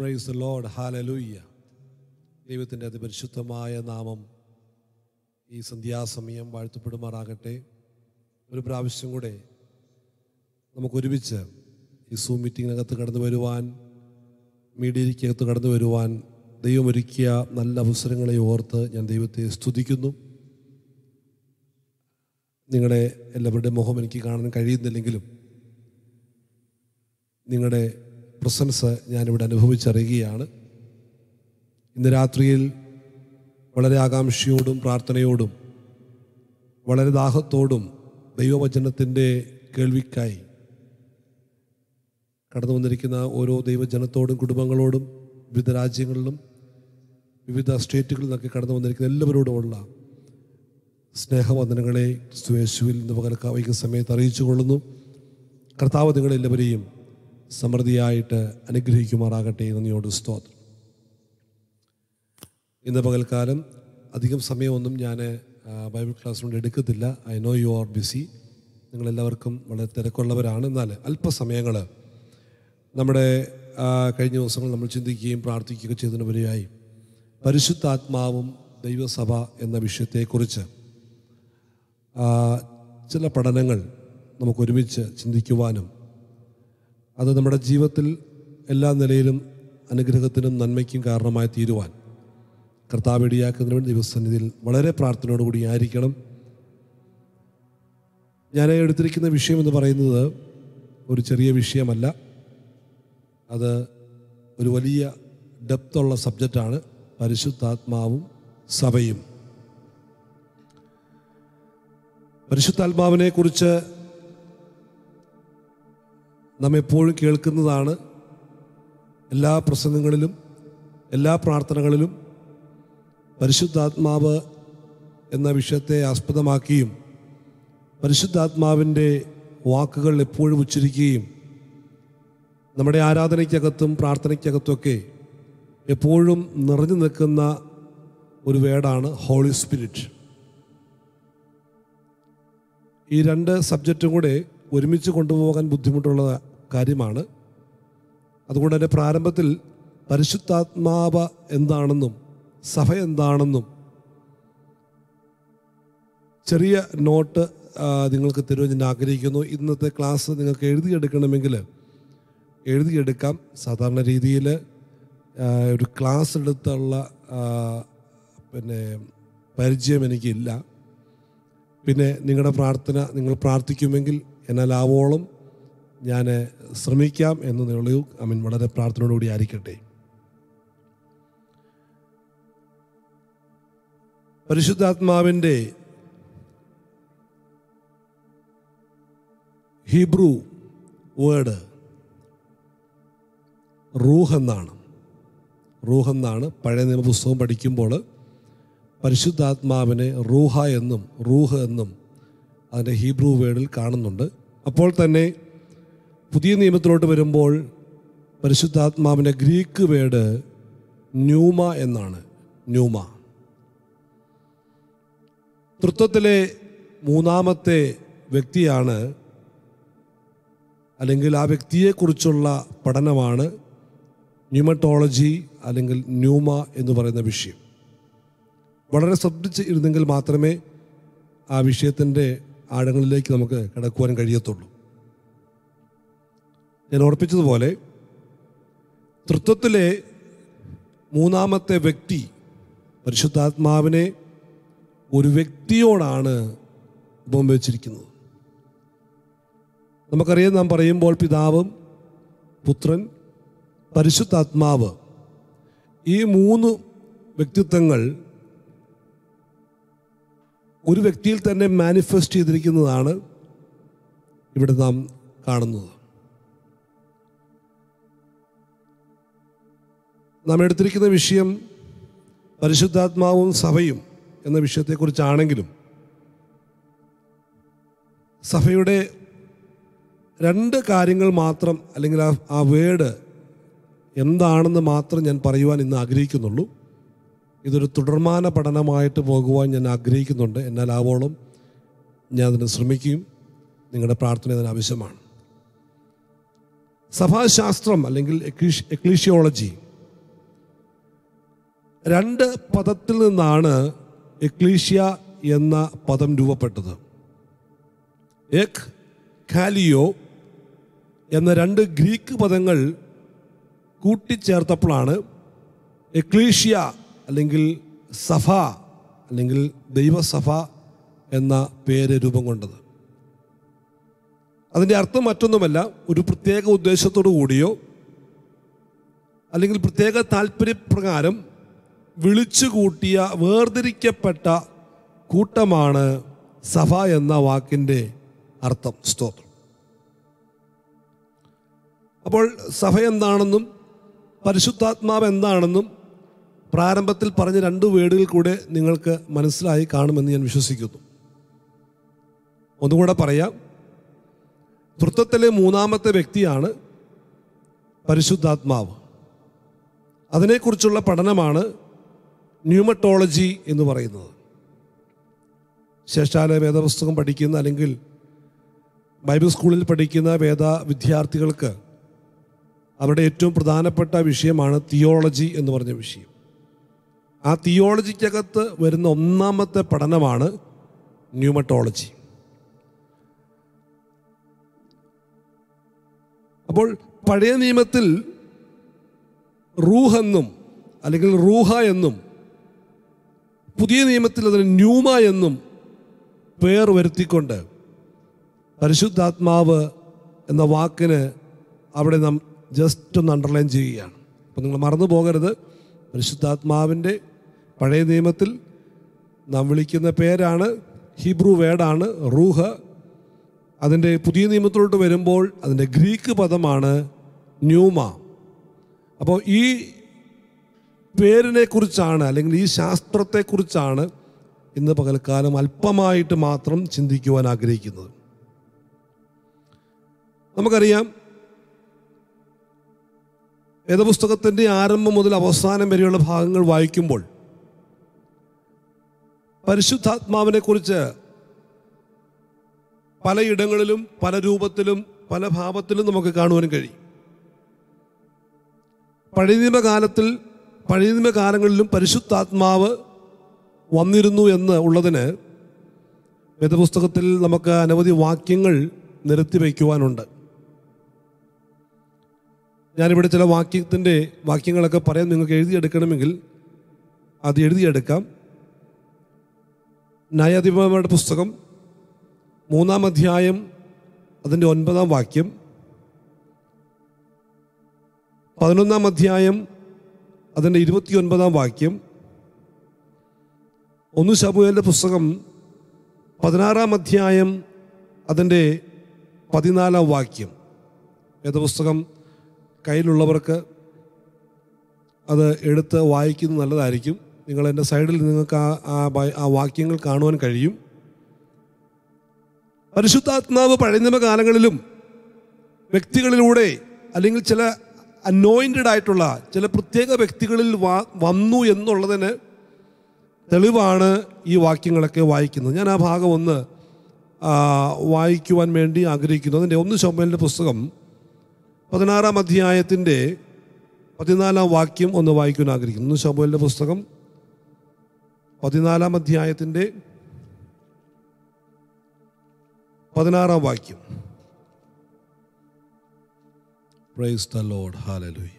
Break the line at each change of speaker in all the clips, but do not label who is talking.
Praise the load hallelujah ദൈവത്തിൻ്റെ അതിപരിശുദ്ധമായ നാമം ഈ സന്ധ്യാസമയം വാഴ്ത്തപ്പെടുമാറാകട്ടെ ഒരു പ്രാവശ്യം കൂടെ നമുക്ക് ഒരുമിച്ച് ഈ സൂം മീറ്റിങ്ങിനകത്ത് കടന്നു വരുവാൻ മീഡിയയ്ക്കകത്ത് കടന്നു വരുവാൻ ദൈവം ഒരുക്കിയ നല്ല അവസരങ്ങളെ ഓർത്ത് ഞാൻ ദൈവത്തെ സ്തുതിക്കുന്നു നിങ്ങളുടെ എല്ലാവരുടെയും മുഖം എനിക്ക് കാണാൻ കഴിയുന്നില്ലെങ്കിലും നിങ്ങളുടെ പ്രസൻസ് ഞാനിവിടെ അനുഭവിച്ചറിയുകയാണ് ഇന്ന് രാത്രിയിൽ വളരെ ആകാംക്ഷയോടും പ്രാർത്ഥനയോടും വളരെ ദാഹത്തോടും ദൈവവചനത്തിൻ്റെ കേൾവിക്കായി കടന്നു വന്നിരിക്കുന്ന ഓരോ ദൈവജനത്തോടും കുടുംബങ്ങളോടും വിവിധ രാജ്യങ്ങളിലും വിവിധ സ്റ്റേറ്റുകളിൽ നിന്നൊക്കെ കടന്നു വന്നിരിക്കുന്ന എല്ലാവരോടുമുള്ള സ്നേഹവന്ദനങ്ങളെ ക്രിസ്തുയേശുവിൽ ഇന്ന് പകൽക്ക വൈകിയ സമയത്ത് അറിയിച്ചു കൊള്ളുന്നു കർത്താവ് നിങ്ങളെല്ലാവരെയും സമൃദ്ധിയായിട്ട് അനുഗ്രഹിക്കുമാറാകട്ടെ നന്ദിയോട് സ്തോത്രം ഇന്ന് പകൽക്കാലം അധികം സമയമൊന്നും ഞാൻ ബൈബിൾ ക്ലാസ് കൊണ്ട് എടുക്കത്തില്ല I know you are busy നിങ്ങളെല്ലാവർക്കും വളരെ തിരക്കുള്ളവരാണ് എന്നാൽ അല്പസമയങ്ങൾ നമ്മുടെ ആ, കഴിഞ്ഞ ദിവസങ്ങൾ നമ്മൾ ചിന്തിക്കുകയും പ്രാർത്ഥിക്കുകയും ചെയ്തതിനുപരിയായി പരിശുദ്ധാത്മാവും ദൈവസഭ എന്ന വിഷയത്തെക്കുറിച്ച് ആ, ചില പഠനങ്ങൾ നമുക്ക് ഒരുമിച്ച് ചിന്തിക്കുവാനും അത് നമ്മുടെ ജീവിതത്തിൽ എല്ലാ നിലയിലും അനുഗ്രഹത്തിനും നന്മയ്ക്കും കാരണമായി തീരുവാൻ കർത്താവ് ഇടിയാക്കുന്നതിന് വേണ്ടി ദൈവസന്നിധിയിൽ വളരെ പ്രാർത്ഥനയോടുകൂടി ആയിരിക്കണം ഞാൻ എടുത്തിരിക്കുന്ന വിഷയം എന്ന് പറയുന്നത് ഒരു ചെറിയ വിഷയമല്ല അത് ഒരു വലിയ ഡെപ്തുള്ള സബ്ജക്റ്റാണ് പരിശുദ്ധാത്മാവും സഭയും പരിശുദ്ധാത്മാവിനെ കുറിച്ച് നാം എപ്പോഴും കേൾക്കുന്നതാണ് എല്ലാ പ്രസംഗങ്ങളിലും എല്ലാ പ്രാർത്ഥനകളിലും പരിശുദ്ധാത്മാവ് എന്ന വിഷയത്തെ ആസ്പദമാക്കിയും പരിശുദ്ധാത്മാവിൻ്റെ വാക്കുകൾ എപ്പോഴും ഉച്ചരിക്കുകയും നമ്മുടെ ആരാധനയ്ക്കകത്തും പ്രാർത്ഥനയ്ക്കകത്തുമൊക്കെ എപ്പോഴും നിറഞ്ഞു നിൽക്കുന്ന ഒരു വേടാണ് ഹോളി സ്പിരിറ്റ് ഈ രണ്ട് സബ്ജക്റ്റും കൂടെ ഒരുമിച്ച് കൊണ്ടുപോകാൻ ബുദ്ധിമുട്ടുള്ള കാര്യമാണ് അതുകൊണ്ട് തന്നെ പ്രാരംഭത്തിൽ പരിശുദ്ധാത്മാവ് എന്താണെന്നും സഭ എന്താണെന്നും ചെറിയ നോട്ട് ആ, നിങ്ങൾക്ക് തരുവാൻ ഞാൻ ആഗ്രഹിക്കുന്നു ഇന്നത്തെ ക്ലാസ് നിങ്ങൾക്ക് എഴുതിയെടുക്കണമെങ്കിൽ എഴുതിയെടുക്കാം സാധാരണ രീതിയിൽ ഒരു ക്ലാസ് എടുത്തുള്ള ആ, പിന്നെ പരിചയം എനിക്കില്ല പിന്നെ നിങ്ങളുടെ പ്രാർത്ഥന നിങ്ങൾ പ്രാർത്ഥിക്കുമെങ്കിൽ എന്നാൽ ആവോളം ഞാൻ ശ്രമിക്കാം എന്ന് നിങ്ങളു ഐ മീൻ വളരെ പ്രാർത്ഥനയോടുകൂടി ആയിരിക്കട്ടെ പരിശുദ്ധാത്മാവിൻ്റെ ഹീബ്രു വേർഡ് റൂഹ് എന്നാണ് റൂഹ് എന്നാണ് പഴയ നിയമപുസ്തകം പഠിക്കുമ്പോൾ പരിശുദ്ധാത്മാവിനെ റൂഹ എന്നും റൂഹ് എന്നും അതിൻ്റെ ഹീബ്രു വേർഡിൽ കാണുന്നുണ്ട് അപ്പോൾ തന്നെ പുതിയ നിയമത്തിലോട്ട് വരുമ്പോൾ പരിശുദ്ധാത്മാവിൻ്റെ ഗ്രീക്ക് വേർഡ് ന്യൂമ എന്നാണ് ന്യൂമ തൃത്വത്തിലെ മൂന്നാമത്തെ വ്യക്തിയാണ് അല്ലെങ്കിൽ ആ വ്യക്തിയെക്കുറിച്ചുള്ള പഠനമാണ് ന്യൂമറ്റോളജി അല്ലെങ്കിൽ ന്യൂമ എന്ന് പറയുന്ന വിഷയം വളരെ ശ്രദ്ധിച്ച് ഇരുന്നെങ്കിൽ മാത്രമേ ആ വിഷയത്തിൻ്റെ ആഴങ്ങളിലേക്ക് നമുക്ക് കിടക്കുവാൻ കഴിയത്തുള്ളൂ ഞാൻ ഓർപ്പിച്ചതുപോലെ തൃത്വത്തിലെ മൂന്നാമത്തെ വ്യക്തി പരിശുദ്ധാത്മാവിനെ ഒരു വ്യക്തിയോടാണ് ഉപമിച്ചിരിക്കുന്നത് നമുക്കറിയാം നാം പറയുമ്പോൾ പിതാവും പുത്രൻ പരിശുദ്ധാത്മാവ് ഈ മൂന്ന് വ്യക്തിത്വങ്ങൾ ഒരു വ്യക്തിയിൽ തന്നെ മാനിഫെസ്റ്റ് ചെയ്തിരിക്കുന്നതാണ് ഇവിടെ നാം കാണുന്നത് നാം എടുത്തിരിക്കുന്ന വിഷയം പരിശുദ്ധാത്മാവും സഭയും എന്ന വിഷയത്തെക്കുറിച്ചാണെങ്കിലും സഭയുടെ രണ്ട് കാര്യങ്ങൾ മാത്രം അല്ലെങ്കിൽ ആ ആ വേർഡ് എന്താണെന്ന് മാത്രം ഞാൻ പറയുവാൻ ഇന്ന് ആഗ്രഹിക്കുന്നുള്ളൂ ഇതൊരു തുടർമാന പഠനമായിട്ട് പോകുവാൻ ഞാൻ ആഗ്രഹിക്കുന്നുണ്ട് എന്നാൽ ആവോളം ഞാൻ അതിന് ശ്രമിക്കുകയും നിങ്ങളുടെ പ്രാർത്ഥന അതിന് ആവശ്യമാണ് സഭാശാസ്ത്രം അല്ലെങ്കിൽ എക്ലീഷ് എക്ലീഷ്യോളജി രണ്ട് പദത്തിൽ നിന്നാണ് എക്ലീഷ്യ എന്ന പദം രൂപപ്പെട്ടത് എക് കാലിയോ എന്ന രണ്ട് ഗ്രീക്ക് പദങ്ങൾ കൂട്ടിച്ചേർത്തപ്പോഴാണ് എക്ലീഷ്യ അല്ലെങ്കിൽ സഭ അല്ലെങ്കിൽ ദൈവസഭ എന്ന പേര് രൂപം കൊണ്ടത് അതിൻ്റെ അർത്ഥം മറ്റൊന്നുമല്ല ഒരു പ്രത്യേക ഉദ്ദേശത്തോടു കൂടിയോ അല്ലെങ്കിൽ പ്രത്യേക താല്പര്യപ്രകാരം വിളിച്ചു കൂട്ടിയ വേർതിരിക്കപ്പെട്ട കൂട്ടമാണ് സഭ എന്ന വാക്കിൻ്റെ അർത്ഥം സ്തോത്രം അപ്പോൾ സഭ എന്താണെന്നും പരിശുദ്ധാത്മാവ് എന്താണെന്നും പ്രാരംഭത്തിൽ പറഞ്ഞ രണ്ട് വേർഡുകൾ കൂടെ നിങ്ങൾക്ക് മനസ്സിലായി കാണുമെന്ന് ഞാൻ വിശ്വസിക്കുന്നു ഒന്നുകൂടെ പറയാം തൃത്വത്തിലെ മൂന്നാമത്തെ വ്യക്തിയാണ് പരിശുദ്ധാത്മാവ് അതിനെക്കുറിച്ചുള്ള പഠനമാണ് ന്യൂമറ്റോളജി എന്ന് പറയുന്നത് ശേഷാല വേദപുസ്തകം പഠിക്കുന്ന അല്ലെങ്കിൽ ബൈബിൾ സ്കൂളിൽ പഠിക്കുന്ന വേദ വിദ്യാർത്ഥികൾക്ക് അവരുടെ ഏറ്റവും പ്രധാനപ്പെട്ട വിഷയമാണ് തിയോളജി എന്ന് പറഞ്ഞ വിഷയം ആ തിയോളജിക്കകത്ത് വരുന്ന ഒന്നാമത്തെ പഠനമാണ് ന്യൂമറ്റോളജി അപ്പോൾ പഴയ നിയമത്തിൽ റൂഹ് എന്നും അല്ലെങ്കിൽ റൂഹ എന്നും പുതിയ നിയമത്തിൽ അതിന് ന്യൂമ എന്നും പേർ വരുത്തിക്കൊണ്ട് പരിശുദ്ധാത്മാവ് എന്ന വാക്കിന് അവിടെ നാം ജസ്റ്റ് ഒന്ന് അണ്ടർലൈൻ ചെയ്യുകയാണ് അപ്പം നിങ്ങൾ മറന്നു പോകരുത് പരിശുദ്ധാത്മാവിൻ്റെ പഴയ നിയമത്തിൽ നാം വിളിക്കുന്ന പേരാണ് ഹീബ്രു വേർഡാണ് റൂഹ് അതിൻ്റെ പുതിയ നിയമത്തിലോട്ട് വരുമ്പോൾ അതിൻ്റെ ഗ്രീക്ക് പദമാണ് ന്യൂമ അപ്പോൾ ഈ പേരിനെ കുറിച്ചാണ് അല്ലെങ്കിൽ ഈ ശാസ്ത്രത്തെക്കുറിച്ചാണ് ഇന്ന് പകൽക്കാലം അല്പമായിട്ട് മാത്രം ചിന്തിക്കുവാൻ ആഗ്രഹിക്കുന്നത് നമുക്കറിയാം വേദപുസ്തകത്തിൻ്റെ ആരംഭം മുതൽ അവസാനം വരെയുള്ള ഭാഗങ്ങൾ വായിക്കുമ്പോൾ പരിശുദ്ധാത്മാവിനെ കുറിച്ച് പലയിടങ്ങളിലും പല രൂപത്തിലും പല ഭാവത്തിലും നമുക്ക് കാണുവാൻ കഴിയും പഴയ നിയമകാലത്തിൽ പഴയ നിയമകാലങ്ങളിലും പരിശുദ്ധാത്മാവ് വന്നിരുന്നു എന്ന് ഉള്ളതിന് വേദപുസ്തകത്തിൽ നമുക്ക് അനവധി വാക്യങ്ങൾ നിരത്തി വയ്ക്കുവാനുണ്ട് ഞാനിവിടെ ചില വാക്യത്തിൻ്റെ വാക്യങ്ങളൊക്കെ പറയാൻ നിങ്ങൾക്ക് എഴുതിയെടുക്കണമെങ്കിൽ അത് എഴുതിയെടുക്കാം ന്യായാധിപരുടെ പുസ്തകം മൂന്നാം അധ്യായം അതിൻ്റെ ഒൻപതാം വാക്യം പതിനൊന്നാം അധ്യായം അതിൻ്റെ ഇരുപത്തിയൊൻപതാം വാക്യം ഒന്ന് ശബുവേലിൻ്റെ പുസ്തകം പതിനാറാം അധ്യായം അതിൻ്റെ പതിനാലാം വാക്യം വേദപുസ്തകം കയ്യിലുള്ളവർക്ക് അത് എടുത്ത് വായിക്കുന്നത് നല്ലതായിരിക്കും നിങ്ങൾ എൻ്റെ സൈഡിൽ നിങ്ങൾക്ക് ആ ആ ബൈ- ആ വാക്യങ്ങൾ കാണുവാൻ കഴിയും പരിശുദ്ധാത്മാവ് പഴയ നിയമകാലങ്ങളിലും വ്യക്തികളിലൂടെ അല്ലെങ്കിൽ ചില അനോയിൻറ്റഡ് ആയിട്ടുള്ള ചില പ്രത്യേക വ്യക്തികളിൽ വാ- വന്നു എന്നുള്ളതിന് തെളിവാണ് ഈ വാക്യങ്ങളൊക്കെ വായിക്കുന്നത് ഞാൻ ആ ഭാഗം ഒന്ന് ആ, വായിക്കുവാൻ വേണ്ടി ആഗ്രഹിക്കുന്നു അതിൻ്റെ ഒന്ന് ശോഭലിൻ്റെ പുസ്തകം പതിനാറാം അധ്യായത്തിൻ്റെ പതിനാലാം വാക്യം ഒന്ന് വായിക്കുവാൻ ആഗ്രഹിക്കുന്നു ഒന്ന് ശോഭലിൻ്റെ പുസ്തകം പതിനാലാം അധ്യായത്തിൻ്റെ പതിനാറാം വാക്യം പ്രൈസ് ദ ലോഡ് ഹാലലൂയ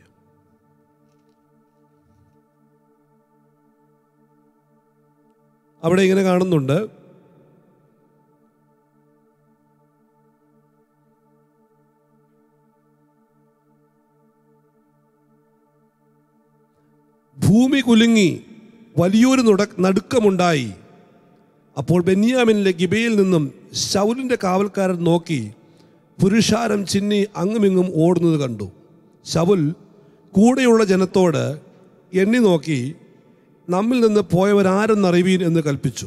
അവിടെ ഇങ്ങനെ കാണുന്നുണ്ട് ഭൂമി കുലുങ്ങി വലിയൊരു നുട നടുക്കമുണ്ടായി അപ്പോൾ ബെന്യാമിനിലെ ഗിബയിൽ നിന്നും ശൗലിൻ്റെ കാവൽക്കാരൻ നോക്കി പുരുഷാരം ചിന്നി അങ്ങുമിങ്ങും ഓടുന്നത് കണ്ടു ശൗൽ കൂടെയുള്ള ജനത്തോട് എണ്ണി നോക്കി നമ്മിൽ നിന്ന് പോയവരാരെന്നറിവീൻ എന്ന് കൽപ്പിച്ചു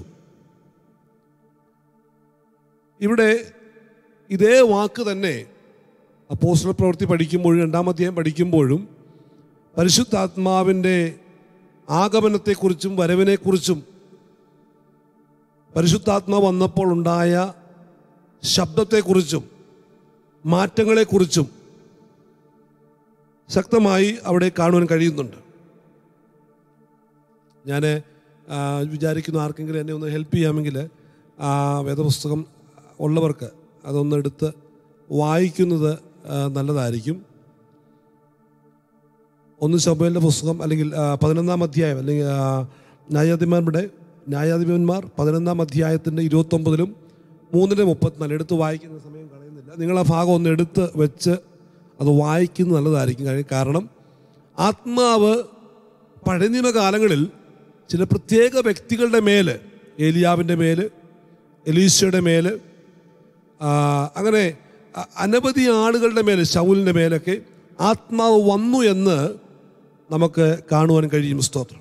ഇവിടെ ഇതേ വാക്ക് തന്നെ അപ്പോസ്റ്റൽ പ്രവൃത്തി പഠിക്കുമ്പോഴും രണ്ടാം അധ്യായം പഠിക്കുമ്പോഴും പരിശുദ്ധാത്മാവിൻ്റെ ആഗമനത്തെക്കുറിച്ചും വരവിനെക്കുറിച്ചും പരിശുദ്ധാത്മാവ് വന്നപ്പോൾ ഉണ്ടായ ശബ്ദത്തെക്കുറിച്ചും മാറ്റങ്ങളെക്കുറിച്ചും ശക്തമായി അവിടെ കാണുവാൻ കഴിയുന്നുണ്ട് ഞാൻ വിചാരിക്കുന്നു ആർക്കെങ്കിലും എന്നെ ഒന്ന് ഹെൽപ്പ് ചെയ്യാമെങ്കിൽ ആ വേദപുസ്തകം ഉള്ളവർക്ക് അതൊന്ന് എടുത്ത് വായിക്കുന്നത് ആ, നല്ലതായിരിക്കും ഒന്ന് ശബേലിൻ്റെ പുസ്തകം അല്ലെങ്കിൽ ആ, പതിനൊന്നാം അധ്യായം അല്ലെങ്കിൽ ആ, ന്യായാധിപന്മാരുടെ ന്യായാധിപന്മാർ പതിനൊന്നാം അധ്യായത്തിൻ്റെ ഇരുപത്തൊമ്പതിലും മൂന്നിൻ്റെ മുപ്പത്തിനാല് എടുത്ത് വായിക്കുന്ന സമയം കളയുന്നില്ല നിങ്ങൾ ആ ഭാഗം ഒന്ന് എടുത്ത് വെച്ച് അത് വായിക്കുന്നത് നല്ലതായിരിക്കും കാര്യം- കാരണം ആത്മാവ് പഴയ നിയമകാലങ്ങളിൽ ചില പ്രത്യേക വ്യക്തികളുടെ മേൽ ഏലിയാവിൻ്റെ മേൽ എലീശയുടെ മേൽ ആ, അങ്ങനെ അ- അനവധി ആളുകളുടെ മേൽ ശൗലിൻ്റെ മേലൊക്കെ ആത്മാവ് വന്നു എന്ന് നമുക്ക് കാണുവാൻ കഴിയും സ്തോത്രം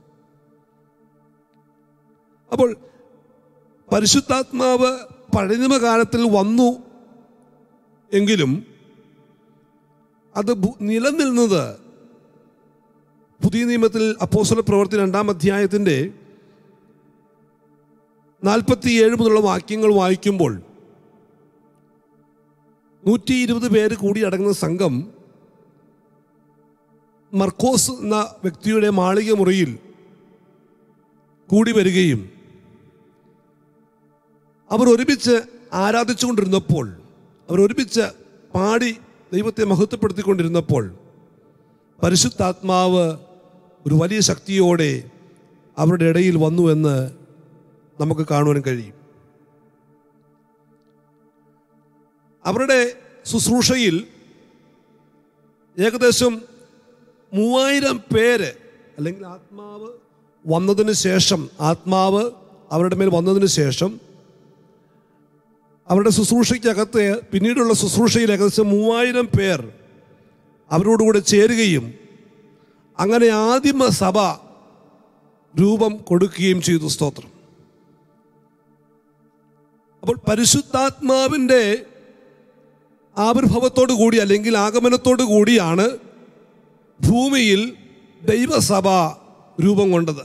അപ്പോൾ പരിശുദ്ധാത്മാവ് പഴയനിമ കാലത്തിൽ വന്നു എങ്കിലും അത് ഭൂ- നിലനിന്നത് പുതിയ നിയമത്തിൽ അപ്പോസ്തല പ്രവൃത്തി രണ്ടാം അധ്യായത്തിൻ്റെ നാൽപ്പത്തിയേഴ് മുതലുള്ള വാക്യങ്ങൾ വായിക്കുമ്പോൾ നൂറ്റി ഇരുപത് പേര് കൂടി അടങ്ങുന്ന സംഘം മർക്കോസ് എന്ന വ്യക്തിയുടെ മാളിക മുറിയിൽ കൂടി വരികയും അവർ ഒരുമിച്ച് ആരാധിച്ചുകൊണ്ടിരുന്നപ്പോൾ അവർ ഒരുമിച്ച് പാടി ദൈവത്തെ മഹത്വപ്പെടുത്തിക്കൊണ്ടിരുന്നപ്പോൾ പരിശുദ്ധാത്മാവ് ഒരു വലിയ ശക്തിയോടെ അവരുടെ ഇടയിൽ വന്നു എന്ന് നമുക്ക് കാണുവാൻ കഴിയും അവരുടെ ശുശ്രൂഷയിൽ ഏകദേശം മൂവായിരം പേര് അല്ലെങ്കിൽ ആത്മാവ് വന്നതിന് ശേഷം ആത്മാവ് അവരുടെ മേൽ വന്നതിന് ശേഷം അവരുടെ ശുശ്രൂഷയ്ക്കകത്ത് പിന്നീടുള്ള ശുശ്രൂഷയിൽ ഏകദേശം മൂവായിരം പേർ അവരോടുകൂടെ ചേരുകയും അങ്ങനെ ആദിമ സഭ രൂപം കൊടുക്കുകയും ചെയ്തു സ്തോത്രം അപ്പോൾ പരിശുദ്ധാത്മാവിൻ്റെ ആവിർഭവത്തോടു കൂടി അല്ലെങ്കിൽ ആഗമനത്തോടു കൂടിയാണ് ഭൂമിയിൽ ദൈവസഭ രൂപം കൊണ്ടത്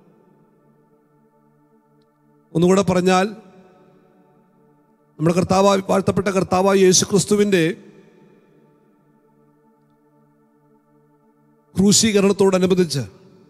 ഒന്നുകൂടെ പറഞ്ഞാൽ നമ്മുടെ കർത്താവ് വാഴ്ത്തപ്പെട്ട കർത്താവായ യേശു ക്രിസ്തുവിൻ്റെ ക്രൂശീകരണത്തോടനുബന്ധിച്ച്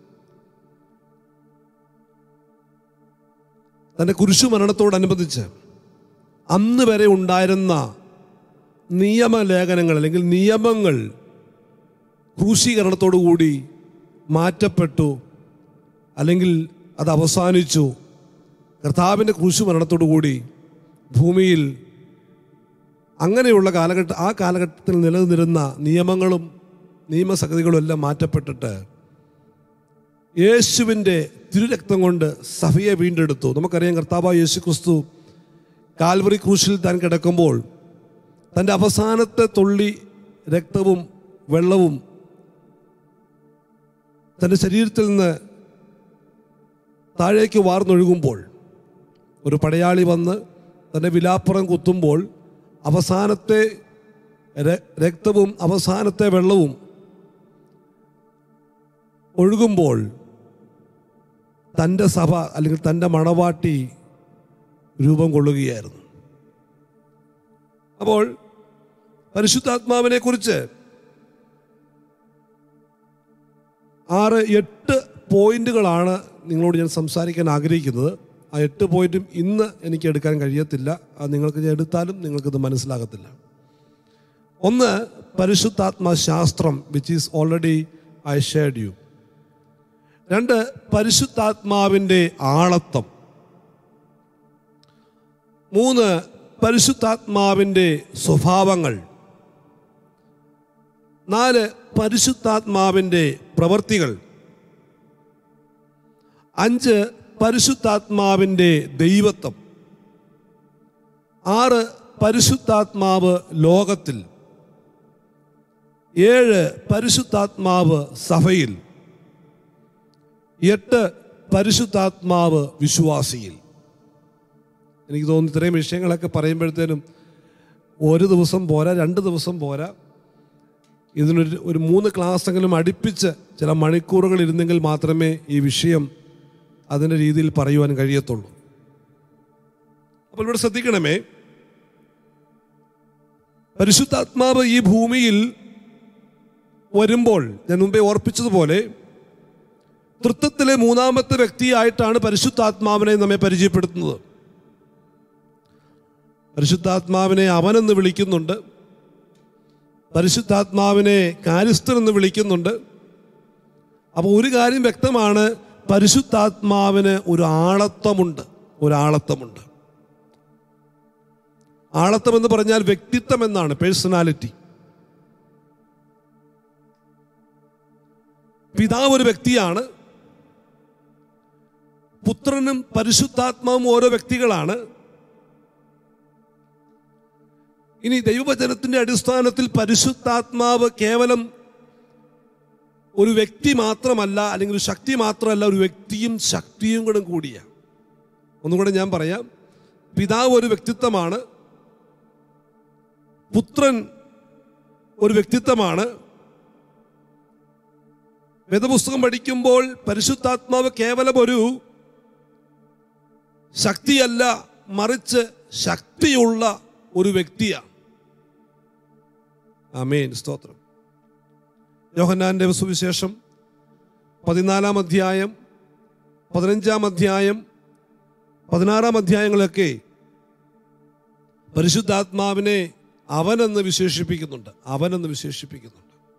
തൻ്റെ കുരിശുമരണത്തോടനുബന്ധിച്ച് അന്ന് വരെ ഉണ്ടായിരുന്ന നിയമലേഖനങ്ങൾ അല്ലെങ്കിൽ നിയമങ്ങൾ ക്രൂശീകരണത്തോടുകൂടി മാറ്റപ്പെട്ടു അല്ലെങ്കിൽ അത് അവസാനിച്ചു കർത്താവിൻ്റെ ക്രൂശു മരണത്തോടുകൂടി ഭൂമിയിൽ അങ്ങനെയുള്ള കാലഘട്ട ആ കാലഘട്ടത്തിൽ നിലനിന്നിരുന്ന നിയമങ്ങളും നിയമസഗതികളും എല്ലാം മാറ്റപ്പെട്ടിട്ട് യേശുവിൻ്റെ തിരുരക്തം കൊണ്ട് സഭയെ വീണ്ടെടുത്തു നമുക്കറിയാം കർത്താവ് യേശു ക്രിസ്തു കാൽവറി ക്രൂശിൽ താൻ കിടക്കുമ്പോൾ തൻ്റെ അവസാനത്തെ തുള്ളി രക്തവും വെള്ളവും തൻ്റെ ശരീരത്തിൽ നിന്ന് താഴേക്ക് വാർന്നൊഴുകുമ്പോൾ ഒരു പടയാളി വന്ന് തൻ്റെ വിലാപ്പുറം കുത്തുമ്പോൾ അവസാനത്തെ ര- രക്തവും അവസാനത്തെ വെള്ളവും ഒഴുകുമ്പോൾ തൻ്റെ സഭ അല്ലെങ്കിൽ തൻ്റെ മണവാട്ടി രൂപം കൊള്ളുകയായിരുന്നു അപ്പോൾ പരിശുദ്ധാത്മാവിനെ കുറിച്ച് ആറ് എട്ട് പോയിന്റുകളാണ് നിങ്ങളോട് ഞാൻ സംസാരിക്കാൻ ആഗ്രഹിക്കുന്നത് ആ എട്ട് പോയിന്റും ഇന്ന് എനിക്ക് എടുക്കാൻ കഴിയത്തില്ല അത് നിങ്ങൾക്ക് ഞാൻ എടുത്താലും നിങ്ങൾക്കിത് മനസ്സിലാകത്തില്ല ഒന്ന് പരിശുദ്ധാത്മ ശാസ്ത്രം which is already I shared you രണ്ട് പരിശുദ്ധാത്മാവിൻ്റെ ആളത്വം മൂന്ന് പരിശുദ്ധാത്മാവിൻ്റെ സ്വഭാവങ്ങൾ നാല് പരിശുദ്ധാത്മാവിൻ്റെ പ്രവൃത്തികൾ അഞ്ച് പരിശുദ്ധാത്മാവിൻ്റെ ദൈവത്വം ആറ് പരിശുദ്ധാത്മാവ് ലോകത്തിൽ ഏഴ് പരിശുദ്ധാത്മാവ് സഭയിൽ എട്ട് പരിശുദ്ധാത്മാവ് വിശ്വാസിയിൽ എനിക്ക് തോന്നുന്നു ഇത്രയും വിഷയങ്ങളൊക്കെ പറയുമ്പോഴത്തേനും ഒരു ദിവസം പോരാ രണ്ട് ദിവസം പോരാ ഇതിനൊരു ഒരു മൂന്ന് ക്ലാസ്സെങ്കിലും അടുപ്പിച്ച് ചില മണിക്കൂറുകൾ ഇരുന്നെങ്കിൽ മാത്രമേ ഈ വിഷയം അതിൻ്റെ രീതിയിൽ പറയുവാൻ കഴിയത്തുള്ളൂ അപ്പോൾ ഇവിടെ ശ്രദ്ധിക്കണമേ പരിശുദ്ധാത്മാവ് ഈ ഭൂമിയിൽ വരുമ്പോൾ ഞാൻ മുമ്പേ ഓർപ്പിച്ചതുപോലെ തൃത്വത്തിലെ മൂന്നാമത്തെ വ്യക്തിയായിട്ടാണ് പരിശുദ്ധാത്മാവിനെ നമ്മെ പരിചയപ്പെടുത്തുന്നത് പരിശുദ്ധാത്മാവിനെ അവനെന്ന് വിളിക്കുന്നുണ്ട് പരിശുദ്ധാത്മാവിനെ കാര്യസ്ഥൻ എന്ന് വിളിക്കുന്നുണ്ട് അപ്പോൾ ഒരു കാര്യം വ്യക്തമാണ് പരിശുദ്ധാത്മാവിന് ഒരു ആളത്വമുണ്ട് ഒരു ആളത്വമുണ്ട് ആളത്വം എന്ന് പറഞ്ഞാൽ വ്യക്തിത്വം എന്നാണ് പേഴ്സണാലിറ്റി പിതാവ് ഒരു വ്യക്തിയാണ് പുത്രനും പരിശുദ്ധാത്മാവും ഓരോ വ്യക്തികളാണ് ഇനി ദൈവവചനത്തിന്റെ അടിസ്ഥാനത്തിൽ പരിശുദ്ധാത്മാവ് കേവലം ഒരു വ്യക്തി മാത്രമല്ല അല്ലെങ്കിൽ ഒരു ശക്തി മാത്രമല്ല ഒരു വ്യക്തിയും ശക്തിയും കൂടെ കൂടിയ ഒന്നുകൂടെ ഞാൻ പറയാം പിതാവ് ഒരു വ്യക്തിത്വമാണ് പുത്രൻ ഒരു വ്യക്തിത്വമാണ് വേദപുസ്തകം പഠിക്കുമ്പോൾ പരിശുദ്ധാത്മാവ് കേവലം ഒരു ശക്തിയല്ല മറിച്ച് ശക്തിയുള്ള ഒരു വ്യക്തിയാണ് ആമേൻ സ്തോത്രം യോഹന്നാന്റെ സുവിശേഷം പതിനാലാം അധ്യായം പതിനഞ്ചാം അധ്യായം പതിനാറാം അധ്യായങ്ങളൊക്കെ പരിശുദ്ധാത്മാവിനെ അവനെന്ന് വിശേഷിപ്പിക്കുന്നുണ്ട് അവനെന്ന് വിശേഷിപ്പിക്കുന്നുണ്ട്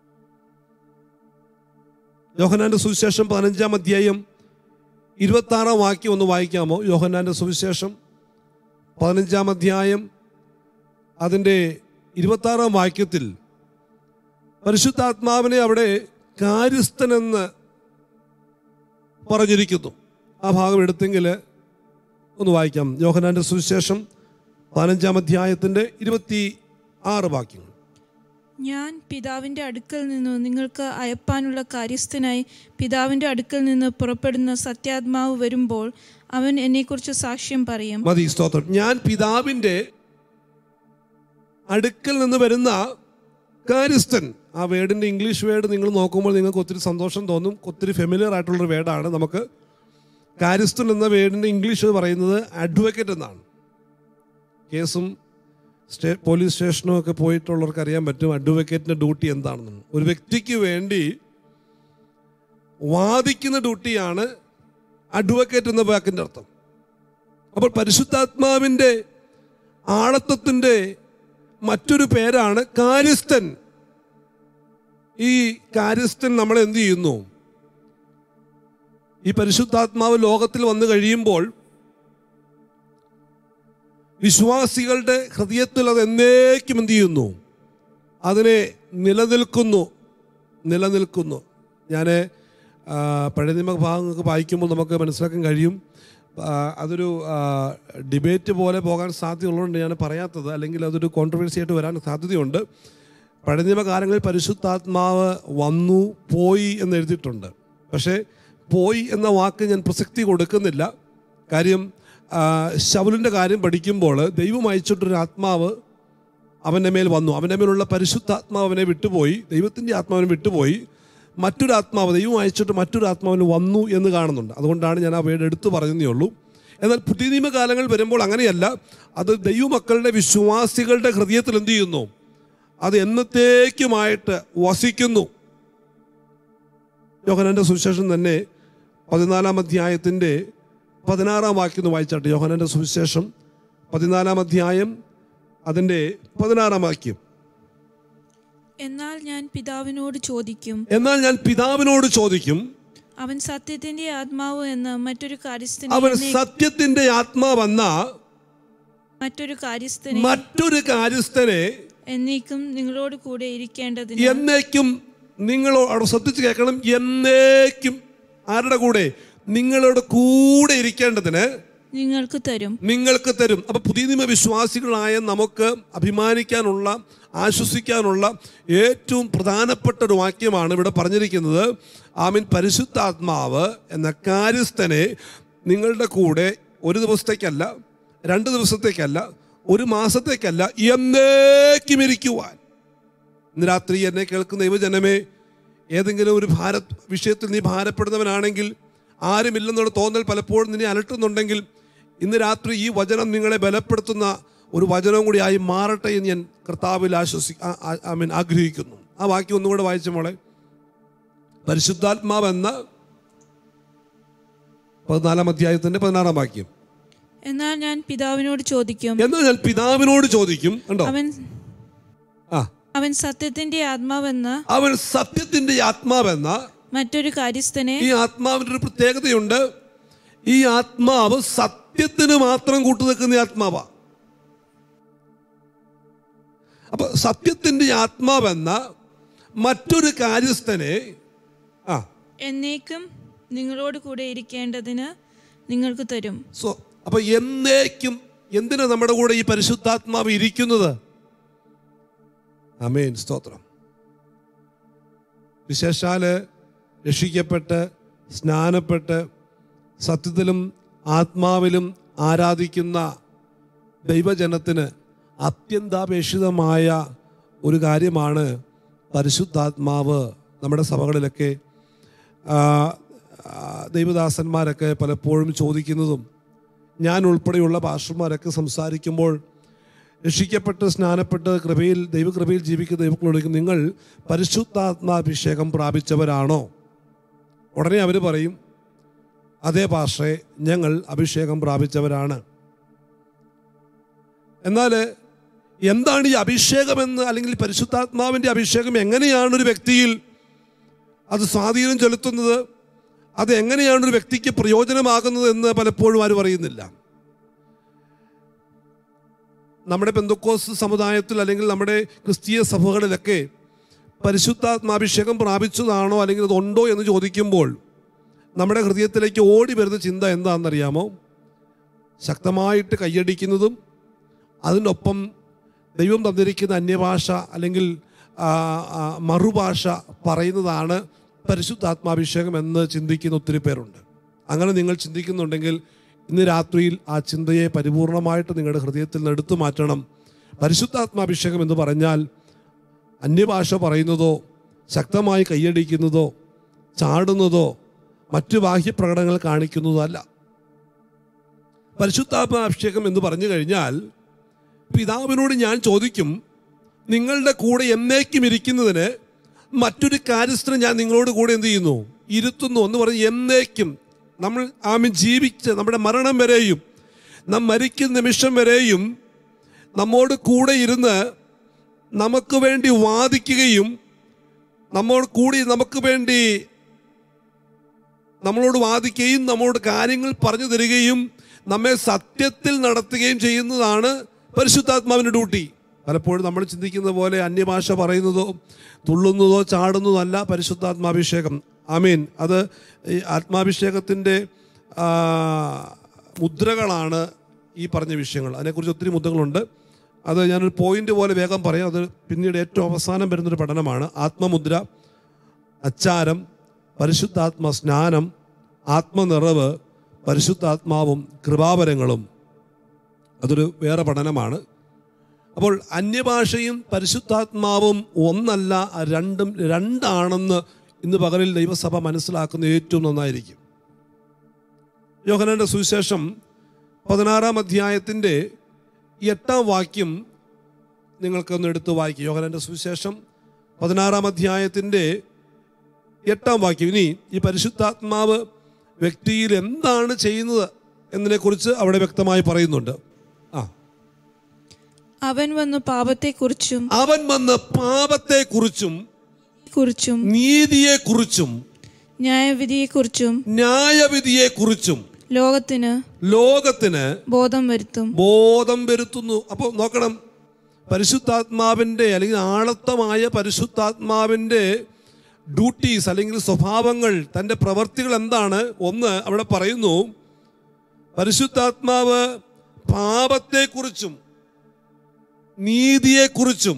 യോഹന്നാന്റെ സുവിശേഷം പതിനഞ്ചാം അധ്യായം ഇരുപത്തി ആറാം വാക്യം ഒന്ന് വായിക്കാമോ യോഹന്നാന്റെ സുവിശേഷം പതിനഞ്ചാം അധ്യായം അതിൻ്റെ ഇരുപത്തി ആറാം വാക്യത്തിൽ പരിശുദ്ധാത്മാവിനെ അവിടെ കാര്യസ്ഥനെന്ന് പറഞ്ഞിരിക്കുന്നു ആ ഭാഗം എടുത്തെങ്കിൽ ഒന്ന് വായിക്കാം യോഹനാന്റെ സുവിശേഷം പതിനഞ്ചാം അധ്യായത്തിൻ്റെ ഇരുപത്തി ആറ് വാക്യങ്ങൾ
ഞാൻ പിതാവിൻ്റെ അടുക്കൽ നിന്ന് നിങ്ങൾക്ക് അയപ്പാനുള്ള കാര്യസ്ഥനായി പിതാവിൻ്റെ അടുക്കൽ നിന്ന് പുറപ്പെടുന്ന സത്യാത്മാവ് വരുമ്പോൾ അവൻ എന്നെക്കുറിച്ച് സാക്ഷ്യം പറയും
മതി സ്തോത്രം ഞാൻ പിതാവിൻ്റെ അടുക്കൽ നിന്ന് വരുന്ന കാര്യസ്ഥൻ ആ വേർഡിൻ്റെ ഇംഗ്ലീഷ് വേർഡ് നിങ്ങൾ നോക്കുമ്പോൾ നിങ്ങൾക്ക് ഒത്തിരി സന്തോഷം തോന്നും ഒത്തിരി ഫെമിലിയർ ആയിട്ടുള്ളൊരു വേർഡാണ് നമുക്ക് കാര്യസ്ഥൻ എന്ന വേർഡിൻ്റെ ഇംഗ്ലീഷ് പറയുന്നത് അഡ്വക്കേറ്റ് എന്നാണ് കേസും സ്റ്റേ പോലീസ് സ്റ്റേഷനും ഒക്കെ പോയിട്ടുള്ളവർക്ക് അറിയാൻ പറ്റും അഡ്വക്കേറ്റിൻ്റെ ഡ്യൂട്ടി എന്താണെന്ന് ഒരു വ്യക്തിക്ക് വേണ്ടി വാദിക്കുന്ന ഡ്യൂട്ടിയാണ് അഡ്വക്കേറ്റ് എന്ന വാക്കിൻ്റെ അർത്ഥം അപ്പോൾ പരിശുദ്ധാത്മാവിൻ്റെ ആളത്വത്തിൻ്റെ മറ്റൊരു പേരാണ് കാര്യസ്ഥൻ ഈ കാര്യസ്ഥൻ നമ്മൾ എന്ത് ചെയ്യുന്നു ഈ പരിശുദ്ധാത്മാവ് ലോകത്തിൽ വന്നു കഴിയുമ്പോൾ വിശ്വാസികളുടെ ഹൃദയത്തിൽ അത് എന്നേക്കും എന്ത് ചെയ്യുന്നു അതിനെ നിലനിൽക്കുന്നു നിലനിൽക്കുന്നു ഞാൻ പഴയ നിയമ ഭാഗങ്ങൾക്ക് വായിക്കുമ്പോൾ നമുക്ക് മനസ്സിലാക്കാൻ കഴിയും ആ, അതൊരു ഡിബേറ്റ് പോലെ പോകാൻ സാധ്യതയുള്ളതുകൊണ്ട് ഞാൻ പറയാത്തത് അല്ലെങ്കിൽ അതൊരു കോൺട്രവേഴ്സി ആയിട്ട് വരാൻ സാധ്യതയുണ്ട് പഴയ നിയമകാലങ്ങളിൽ പരിശുദ്ധാത്മാവ് വന്നു പോയി എന്ന് എഴുതിയിട്ടുണ്ട് പക്ഷേ പോയി എന്ന വാക്ക് ഞാൻ പ്രസക്തി കൊടുക്കുന്നില്ല കാര്യം ആ, ശൗലിൻ്റെ കാര്യം പഠിക്കുമ്പോൾ ദൈവം അയച്ചിട്ടൊരു ആത്മാവ് അവൻ്റെ മേൽ വന്നു അവൻ്റെ മേലുള്ള പരിശുദ്ധാത്മാവ് അവനെ വിട്ടുപോയി ദൈവത്തിൻ്റെ ആത്മാവിനെ വിട്ടുപോയി മറ്റൊരു ആത്മാവ് ദൈവം അയച്ചിട്ട് മറ്റൊരു ആത്മാവിന് വന്നു എന്ന് കാണുന്നുണ്ട് അതുകൊണ്ടാണ് ഞാൻ ആ വേർഡ് എടുത്തു പറഞ്ഞതേ ഉള്ളൂ എന്നാൽ പുതിയ നിയമകാലങ്ങൾ വരുമ്പോൾ അങ്ങനെയല്ല അത് ദൈവമക്കളുടെ വിശ്വാസികളുടെ ഹൃദയത്തിൽ എന്ത് ചെയ്യുന്നു അത് എന്നത്തേക്കുമായിട്ട് വസിക്കുന്നു യോഹനന്റെ സുവിശേഷം തന്നെ പതിനാലാം അധ്യായത്തിൻ്റെ പതിനാറാം വാക്യം ഒന്ന് വായിച്ചാട്ടെ യോഹനന്റെ സുവിശേഷം പതിനാലാം അധ്യായം അതിൻ്റെ പതിനാറാം വാക്യം
എന്നാൽ ഞാൻ പിതാവിനോട് ചോദിക്കും
എന്നാൽ ഞാൻ പിതാവിനോട് ചോദിക്കും
അവൻ സത്യത്തിന്റെ ആത്മാവ് എന്ന് മറ്റൊരു കാര്യസ്ഥനെ
അവൻ
എന്നെ-
സത്യത്തിന്റെ ആത്മാവെന്ന
മറ്റൊരു കാര്യസ്ഥനെ
മറ്റൊരു കാര്യസ്ഥനെ
എന്നേക്കും നിങ്ങളോട് കൂടെ ഇരിക്കേണ്ടതിന്
എന്നേക്കും നിങ്ങൾ അവിടെ ശ്രദ്ധിച്ച് കേൾക്കണം എന്നേക്കും ആരുടെ കൂടെ നിങ്ങളുടെ കൂടെ ഇരിക്കേണ്ടതിന്
നിങ്ങൾക്ക് തരും
നിങ്ങൾക്ക് തരും അപ്പൊ പുതിയ നിയമ വിശ്വാസികളായ നമുക്ക് അഭിമാനിക്കാനുള്ള ആശ്വസിക്കാനുള്ള ഏറ്റവും പ്രധാനപ്പെട്ട ഒരു വാക്യമാണ് ഇവിടെ പറഞ്ഞിരിക്കുന്നത് ആമീൻ പരിശുദ്ധാത്മാവ് എന്ന കാര്യസ്ഥനെ നിങ്ങളുടെ കൂടെ ഒരു ദിവസത്തേക്കല്ല രണ്ട് ദിവസത്തേക്കല്ല ഒരു മാസത്തേക്കല്ല എന്നേക്കും ഇരിക്കുവാൻ ഇന്ന് രാത്രി എന്നെ കേൾക്കുന്ന യുവജനമേ ഏതെങ്കിലും ഒരു ഭാര വിഷയത്തിൽ നീ ഭാരപ്പെടുന്നവനാണെങ്കിൽ ആരുമില്ലെന്നുള്ള തോന്നൽ പലപ്പോഴും നിന്നെ അലട്ടുന്നുണ്ടെങ്കിൽ ഇന്ന് രാത്രി ഈ വചനം നിങ്ങളെ ബലപ്പെടുത്തുന്ന ഒരു വചനവും കൂടി ആയി മാറട്ടെ എന്ന് ഞാൻ കർത്താവിൽ ആശ്വസി ഐ മീൻ ആഗ്രഹിക്കുന്നു ആ വാക്യം ഒന്നുകൂടെ വായിച്ച മോളെ പരിശുദ്ധാത്മാവെന്ന പതിനാലാം അധ്യായത്തിന്റെ പതിനാറാം വാക്യം
എന്നാൽ ഞാൻ പിതാവിനോട് ചോദിക്കും
എന്നാൽ ഞാൻ പിതാവിനോട് ചോദിക്കും കണ്ടോ
അവൻ
ആ
അവൻ സത്യത്തിന്റെ ആത്മാവെന്ന്
അവൻ സത്യത്തിന്റെ ആത്മാവെന്ന
മറ്റൊരു കാര്യസ്ഥനെ
ഈ ആത്മാവിന്റെ ഒരു പ്രത്യേകതയുണ്ട് ഈ ആത്മാവ് സത്യത്തിന് മാത്രം കൂട്ടുനിൽക്കുന്ന ആത്മാവാ അപ്പൊ സത്യത്തിന്റെ ആത്മാവെന്ന മറ്റൊരു കാര്യസ്ഥനെ ആ
എന്നേക്കും നിങ്ങളോട് കൂടെ ഇരിക്കേണ്ടതിന് നിങ്ങൾക്ക് തരും
സോ അപ്പൊ എന്നേക്കും എന്തിനാ നമ്മുടെ കൂടെ ഈ പരിശുദ്ധാത്മാവ് ഇരിക്കുന്നത് അമേൻ സ്തോത്രം വിശേഷാല് രക്ഷിക്കപ്പെട്ട് സ്നാനപ്പെട്ട് സത്യത്തിലും ആത്മാവിലും ആരാധിക്കുന്ന ദൈവജനത്തിന് അത്യന്താപേക്ഷിതമായ ഒരു കാര്യമാണ് പരിശുദ്ധാത്മാവ് നമ്മുടെ സഭകളിലൊക്കെ ആ, ആ, ദൈവദാസന്മാരൊക്കെ പലപ്പോഴും ചോദിക്കുന്നതും ഞാൻ ഉൾപ്പെടെയുള്ള പാസ്റ്റർമാരൊക്കെ സംസാരിക്കുമ്പോൾ രക്ഷിക്കപ്പെട്ട് സ്നാനപ്പെട്ട് കൃപയിൽ ദൈവകൃപയിൽ ജീവിക്കുന്ന ദൈവങ്ങളോട് നിങ്ങൾ പരിശുദ്ധാത്മാഭിഷേകം പ്രാപിച്ചവരാണോ ഉടനെ അവർ പറയും അതേ പാഷേ ഞങ്ങൾ അഭിഷേകം പ്രാപിച്ചവരാണ് എന്നാൽ എന്താണ് ഈ അഭിഷേകമെന്ന് അല്ലെങ്കിൽ പരിശുദ്ധാത്മാവിൻ്റെ അഭിഷേകം എങ്ങനെയാണ് ഒരു വ്യക്തിയിൽ അത് സ്വാധീനം ചെലുത്തുന്നത് അത് എങ്ങനെയാണ് ഒരു വ്യക്തിക്ക് പ്രയോജനമാകുന്നത് എന്ന് പലപ്പോഴും ആരും അറിയുന്നില്ല നമ്മുടെ പെന്തക്കോസ് സമുദായത്തിൽ അല്ലെങ്കിൽ നമ്മുടെ ക്രിസ്തീയ സഭകളിലൊക്കെ പരിശുദ്ധാത്മാഭിഷേകം പ്രാപിച്ചതാണോ അല്ലെങ്കിൽ അതുണ്ടോ എന്ന് ചോദിക്കുമ്പോൾ നമ്മുടെ ഹൃദയത്തിലേക്ക് ഓടി വരുന്ന ചിന്ത എന്താണെന്നറിയാമോ ശക്തമായിട്ട് കൈയടിക്കുന്നതും അതിനൊപ്പം ദൈവം തന്നിരിക്കുന്ന അന്യഭാഷ അല്ലെങ്കിൽ ആ, ആ, മറുഭാഷ പറയുന്നതാണ് പരിശുദ്ധാത്മാഭിഷേകം എന്ന് ചിന്തിക്കുന്ന ഒത്തിരി പേരുണ്ട് അങ്ങനെ നിങ്ങൾ ചിന്തിക്കുന്നുണ്ടെങ്കിൽ ഇന്ന് രാത്രിയിൽ ആ ചിന്തയെ പരിപൂർണമായിട്ട് നിങ്ങളുടെ ഹൃദയത്തിൽ നിന്ന് എടുത്തു മാറ്റണം പരിശുദ്ധാത്മാഭിഷേകം എന്ന് പറഞ്ഞാൽ അന്യഭാഷ പറയുന്നതോ ശക്തമായി കൈയടിക്കുന്നതോ ചാടുന്നതോ മറ്റു ബാഹ്യപ്രകടനങ്ങൾ കാണിക്കുന്നതോ അല്ല പരിശുദ്ധാത്മാഭിഷേകം എന്ന് പറഞ്ഞു കഴിഞ്ഞാൽ പിതാവിനോട് ഞാൻ ചോദിക്കും നിങ്ങളുടെ കൂടെ എന്നേക്കും ഇരിക്കുന്നതിന് മറ്റൊരു കാര്യസ്ഥനെ ഞാൻ നിങ്ങളോട് കൂടെ എന്ത് ചെയ്യുന്നു ഇരുത്തുന്നു എന്ന് പറഞ്ഞ് എന്നേക്കും നമ്മൾ ആമി ജീവിച്ച് നമ്മുടെ മരണം വരെയും നാം മരിക്കുന്ന നിമിഷം വരെയും നമ്മോട് കൂടെ ഇരുന്ന് നമുക്ക് വേണ്ടി വാദിക്കുകയും നമ്മോട് കൂടി നമുക്ക് വേണ്ടി നമ്മളോട് വാദിക്കുകയും നമ്മളോട് കാര്യങ്ങൾ പറഞ്ഞു തരികയും നമ്മെ സത്യത്തിൽ നടത്തുകയും ചെയ്യുന്നതാണ് പരിശുദ്ധാത്മാവിൻ്റെ ഡ്യൂട്ടി പലപ്പോഴും നമ്മൾ ചിന്തിക്കുന്ന പോലെ അന്യഭാഷ പറയുന്നതോ തുള്ളുന്നതോ ചാടുന്നതോ അല്ല പരിശുദ്ധാത്മാഭിഷേകം ആമീൻ അത് ഈ ആത്മാഭിഷേകത്തിൻ്റെ ആ, മുദ്രകളാണ് ഈ പറഞ്ഞ വിഷയങ്ങൾ അതിനെക്കുറിച്ച് ഒത്തിരി മുദ്രകളുണ്ട് അത് ഞാനൊരു പോയിന്റ് പോലെ വേഗം പറയാം അത് പിന്നീട് ഏറ്റവും അവസാനം വരുന്നൊരു പഠനമാണ് ആത്മമുദ്ര അച്ചാരം പരിശുദ്ധാത്മ സ്നാനം ആത്മനിറവ് പരിശുദ്ധാത്മാവും കൃപാവരങ്ങളും അതൊരു വേറെ പഠനമാണ് അപ്പോൾ അന്യഭാഷയും പരിശുദ്ധാത്മാവും ഒന്നല്ല രണ്ടും രണ്ടാണെന്ന് ഇന്ന് പകലിൽ ദൈവസഭ മനസ്സിലാക്കുന്ന ഏറ്റവും നന്നായിരിക്കും യോഹനന്റെ സുവിശേഷം പതിനാറാം അധ്യായത്തിൻ്റെ എട്ടാം വാക്യം നിങ്ങൾക്കൊന്ന് എടുത്ത് വായിക്കും യോഹനന്റെ സുവിശേഷം പതിനാറാം അധ്യായത്തിൻ്റെ എട്ടാം വാക്യം ഇനി ഈ പരിശുദ്ധാത്മാവ് വ്യക്തിയിൽ എന്താണ് ചെയ്യുന്നത് എന്നതിനെക്കുറിച്ച് അവിടെ വ്യക്തമായി പറയുന്നുണ്ട് ആ
അവൻ വന്നു പാപത്തെക്കുറിച്ചും
അവൻ വന്ന് പാപത്തെക്കുറിച്ചും
കുറിച്ചും
നീതിയെക്കുറിച്ചും
ന്യായവിധിയെക്കുറിച്ചും
ന്യായവിധിയെക്കുറിച്ചും
ലോകത്തിന്
ലോകത്തിന്
ബോധം വരുത്തും
ബോധം വരുത്തുന്നു അപ്പോൾ നോക്കണം പരിശുദ്ധാത്മാവിൻ്റെ അല്ലെങ്കിൽ ആളത്തമായ പരിശുദ്ധാത്മാവിൻ്റെ ഡ്യൂട്ടീസ് അല്ലെങ്കിൽ സ്വഭാവങ്ങൾ തൻ്റെ പ്രവർത്തികൾ എന്താണ് ഒന്ന് അവിടെ പറയുന്നു പരിശുദ്ധാത്മാവ് പാപത്തെക്കുറിച്ചും നീതിയെക്കുറിച്ചും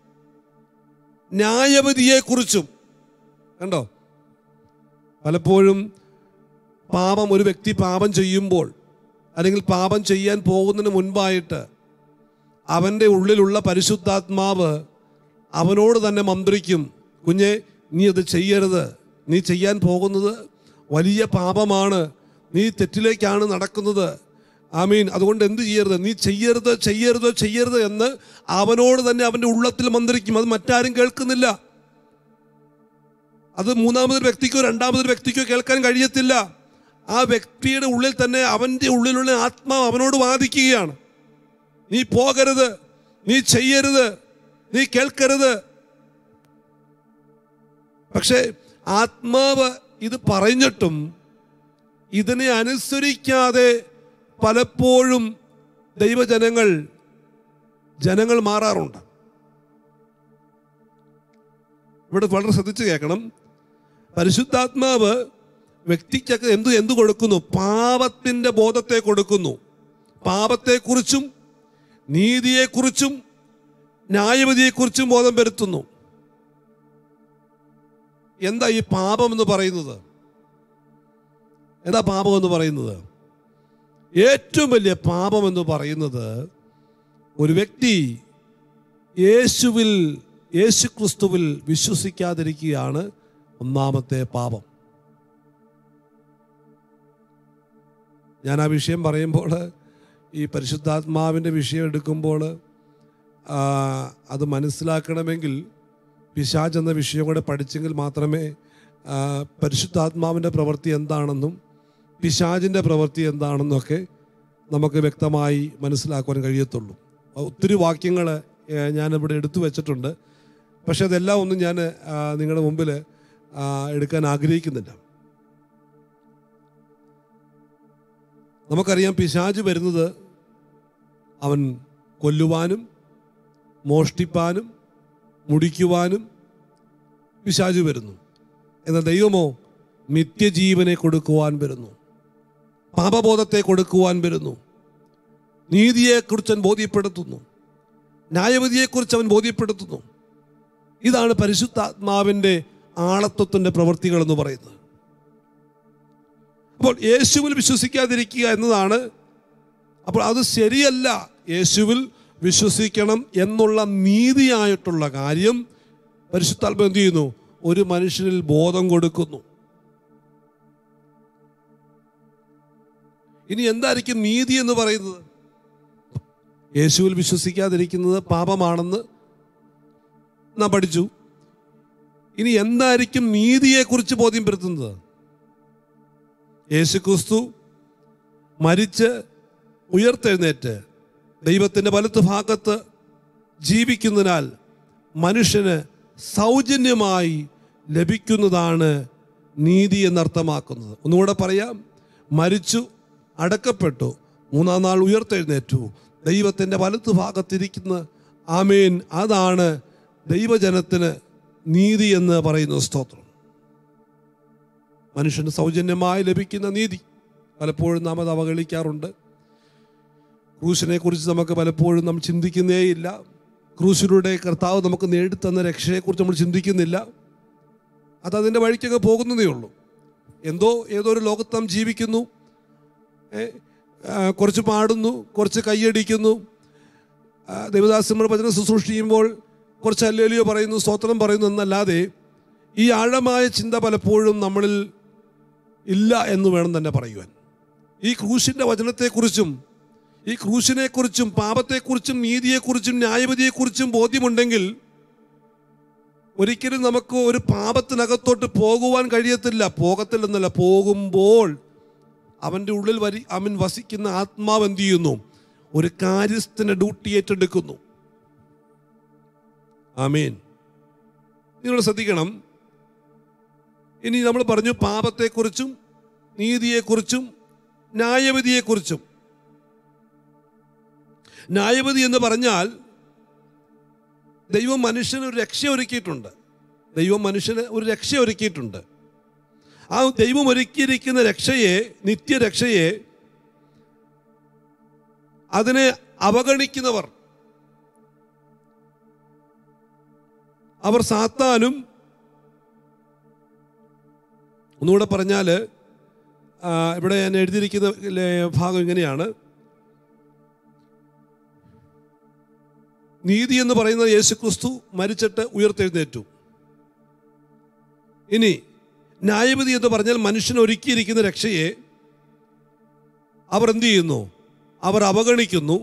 ന്യായവിധിയെക്കുറിച്ചും കണ്ടോ പലപ്പോഴും പാപം ഒരു വ്യക്തി പാപം ചെയ്യുമ്പോൾ അല്ലെങ്കിൽ പാപം ചെയ്യാൻ പോകുന്നതിന് മുൻപായിട്ട് അവൻ്റെ ഉള്ളിലുള്ള പരിശുദ്ധാത്മാവ് അവനോട് തന്നെ മന്ത്രിക്കും കുഞ്ഞെ നീ അത് ചെയ്യരുത് നീ ചെയ്യാൻ പോകുന്നത് വലിയ പാപമാണ് നീ തെറ്റിലേക്കാണ് നടക്കുന്നത് ആമീൻ അതുകൊണ്ട് എന്ത് ചെയ്യരുത് നീ ചെയ്യരുത് ചെയ്യരുത് ചെയ്യരുത് എന്ന് അവനോട് തന്നെ അവൻ്റെ ഉള്ളത്തിൽ മന്ത്രിക്കും അത് മറ്റാരും കേൾക്കുന്നില്ല അത് മൂന്നാമതൊരു വ്യക്തിക്കോ രണ്ടാമതൊരു വ്യക്തിക്കോ കേൾക്കാൻ കഴിയത്തില്ല ആ വ്യക്തിയുടെ ഉള്ളിൽ തന്നെ അവൻ്റെ ഉള്ളിലുള്ള ആത്മാവ് അവനോട് വാദിക്കുകയാണ് നീ പോകരുത് നീ ചെയ്യരുത് നീ കേൾക്കരുത് പക്ഷേ ആത്മാവ് ഇത് പറഞ്ഞിട്ടും ഇതിനെ അനുസരിക്കാതെ പലപ്പോഴും ദൈവജനങ്ങൾ ജനങ്ങൾ മാറാറുണ്ട് ഇവിടെ വളരെ ശ്രദ്ധിച്ച് കേൾക്കണം പരിശുദ്ധാത്മാവ് വ്യക്തിക്കൊക്കെ എന്ത് എന്ത് കൊടുക്കുന്നു പാപത്തിൻ്റെ ബോധത്തെ കൊടുക്കുന്നു പാപത്തെക്കുറിച്ചും നീതിയെക്കുറിച്ചും ന്യായവിധിയെക്കുറിച്ചും ബോധം വരുത്തുന്നു എന്താ ഈ പാപം എന്ന് പറയുന്നത് എന്താ പാപം എന്ന് പറയുന്നത് ഏറ്റവും വലിയ പാപം എന്ന് പറയുന്നത് ഒരു വ്യക്തി യേശുവിൽ യേശു ക്രിസ്തുവിൽ വിശ്വസിക്കാതിരിക്കുകയാണ് ഒന്നാമത്തെ പാപം ഞാൻ ആ വിഷയം പറയുമ്പോൾ ഈ പരിശുദ്ധാത്മാവിൻ്റെ വിഷയം എടുക്കുമ്പോൾ ആ, അത് മനസ്സിലാക്കണമെങ്കിൽ പിശാജ് എന്ന വിഷയം കൂടെ പഠിച്ചെങ്കിൽ മാത്രമേ ആ, പരിശുദ്ധാത്മാവിൻ്റെ പ്രവൃത്തി എന്താണെന്നും പിശാജിൻ്റെ പ്രവൃത്തി എന്താണെന്നൊക്കെ നമുക്ക് വ്യക്തമായി മനസ്സിലാക്കുവാൻ കഴിയത്തുള്ളൂ ഒത്തിരി വാക്യങ്ങൾ ഞാനിവിടെ എടുത്തു വെച്ചിട്ടുണ്ട് പക്ഷെ അതെല്ലാം ഒന്നും ഞാൻ ആ, നിങ്ങളുടെ മുമ്പിൽ ആ, എടുക്കാൻ ആഗ്രഹിക്കുന്നില്ല നമുക്കറിയാം പിശാജ് വരുന്നത് അവൻ കൊല്ലുവാനും മോഷ്ടിപ്പാനും മുടിക്കുവാനും പിശാജ് വരുന്നു എന്നാൽ ദൈവമോ നിത്യജീവനെ കൊടുക്കുവാൻ വരുന്നു പാപബോധത്തെ കൊടുക്കുവാൻ വരുന്നു നീതിയെക്കുറിച്ച് അവൻ ബോധ്യപ്പെടുത്തുന്നു ന്യായവിധിയെക്കുറിച്ച് അവൻ ബോധ്യപ്പെടുത്തുന്നു ഇതാണ് പരിശുദ്ധാത്മാവിൻ്റെ ആളത്വത്തിൻ്റെ പ്രവൃത്തികൾ എന്ന് പറയുന്നത് അപ്പോൾ യേശുവിൽ വിശ്വസിക്കാതിരിക്കുക എന്നതാണ് അപ്പോൾ അത് ശരിയല്ല യേശുവിൽ വിശ്വസിക്കണം എന്നുള്ള നീതിയായിട്ടുള്ള കാര്യം പരിശുദ്ധാത്മ എന്ത് ചെയ്യുന്നു ഒരു മനുഷ്യനിൽ ബോധം കൊടുക്കുന്നു ഇനി എന്തായിരിക്കും നീതി എന്ന് പറയുന്നത് യേശുവിൽ വിശ്വസിക്കാതിരിക്കുന്നത് പാപമാണെന്ന് നാം പഠിച്ചു ഇനി എന്തായിരിക്കും നീതിയെക്കുറിച്ച് ബോധ്യപ്പെടുത്തുന്നത് യേശുക്രിസ്തു മരിച്ച് ഉയർത്തെഴുന്നേറ്റ് ദൈവത്തിൻ്റെ വലത്ത് ഭാഗത്ത് ജീവിക്കുന്നതിനാൽ മനുഷ്യന് സൗജന്യമായി ലഭിക്കുന്നതാണ് നീതി എന്നർത്ഥമാക്കുന്നത് ഒന്നുകൂടെ പറയാം മരിച്ചു അടക്കപ്പെട്ടു മൂന്നാം നാൾ ഉയർത്തെഴുന്നേറ്റു ദൈവത്തിൻ്റെ വലത്ത് ഭാഗത്തിരിക്കുന്ന ആമേൻ അതാണ് ദൈവജനത്തിന് നീതി എന്ന് പറയുന്ന സ്തോത്രം മനുഷ്യന് സൗജന്യമായി ലഭിക്കുന്ന നീതി പലപ്പോഴും നാം അത് അവഗണിക്കാറുണ്ട് ക്രൂശിനെ കുറിച്ച് നമുക്ക് പലപ്പോഴും നാം ചിന്തിക്കുന്നേയില്ല ക്രൂശിലൂടെ കർത്താവ് നമുക്ക് നേടിത്തന്ന രക്ഷയെക്കുറിച്ച് നമ്മൾ ചിന്തിക്കുന്നില്ല അത് അതിൻ്റെ വഴിക്കൊക്കെ പോകുന്നതേ ഉള്ളൂ എന്തോ ഏതോ ഒരു ലോകത്ത് നാം ജീവിക്കുന്നു ഏ, ആ, കുറച്ച് പാടുന്നു കുറച്ച് കൈയടിക്കുന്നു ആ, ദേവദാസന്മാർ ഭജന ശുശ്രൂഷ ചെയ്യുമ്പോൾ കുറച്ച് അല്ലേലിയോ പറയുന്നു സ്തോത്രം പറയുന്നു എന്നല്ലാതെ ഈ ആഴമായ ചിന്ത പലപ്പോഴും നമ്മളിൽ ഇല്ല എന്ന് വേണം തന്നെ പറയുവാൻ ഈ ക്രൂശിൻ്റെ വചനത്തെക്കുറിച്ചും ഈ ക്രൂശിനെക്കുറിച്ചും പാപത്തെക്കുറിച്ചും നീതിയെക്കുറിച്ചും ന്യായവിധിയെക്കുറിച്ചും ബോധ്യമുണ്ടെങ്കിൽ ഒരിക്കലും നമുക്ക് ഒരു പാപത്തിനകത്തോട്ട് പോകുവാൻ കഴിയത്തില്ല പോകത്തില്ലെന്നല്ല പോകുമ്പോൾ അവൻ്റെ ഉള്ളിൽ വരി അവൻ വസിക്കുന്ന ആത്മാവ് എന്ത് ചെയ്യുന്നു ഒരു കാര്യസ്ഥൻ്റെ ഡ്യൂട്ടി ഏറ്റെടുക്കുന്നു ആമീൻ നിങ്ങൾ ശ്രദ്ധിക്കണം ഇനി നമ്മൾ പറഞ്ഞു പാപത്തെക്കുറിച്ചും നീതിയെക്കുറിച്ചും ന്യായവിധിയെക്കുറിച്ചും ന്യായവിധി എന്ന് പറഞ്ഞാൽ ദൈവം മനുഷ്യന് ഒരു രക്ഷ ഒരുക്കിയിട്ടുണ്ട് ദൈവം മനുഷ്യന് ഒരു രക്ഷ ഒരുക്കിയിട്ടുണ്ട് ആ ദൈവം ഒരുക്കിയിരിക്കുന്ന രക്ഷയെ നിത്യരക്ഷയെ അതിനെ അവഗണിക്കുന്നവർ അവർ സാത്താനും ഒന്നുകൂടെ പറഞ്ഞാൽ ആ, ഇവിടെ ഞാൻ എഴുതിയിരിക്കുന്ന ലെ- ഭാഗം ഇങ്ങനെയാണ് നീതി എന്ന് പറയുന്നത് യേശുക്രിസ്തു മരിച്ചിട്ട് ഉയർത്തെഴുന്നേറ്റു ഇനി ന്യായവിധി എന്ന് പറഞ്ഞാൽ മനുഷ്യൻ ഒരുക്കിയിരിക്കുന്ന രക്ഷയെ അവർ എന്ത് ചെയ്യുന്നു അവർ അവഗണിക്കുന്നു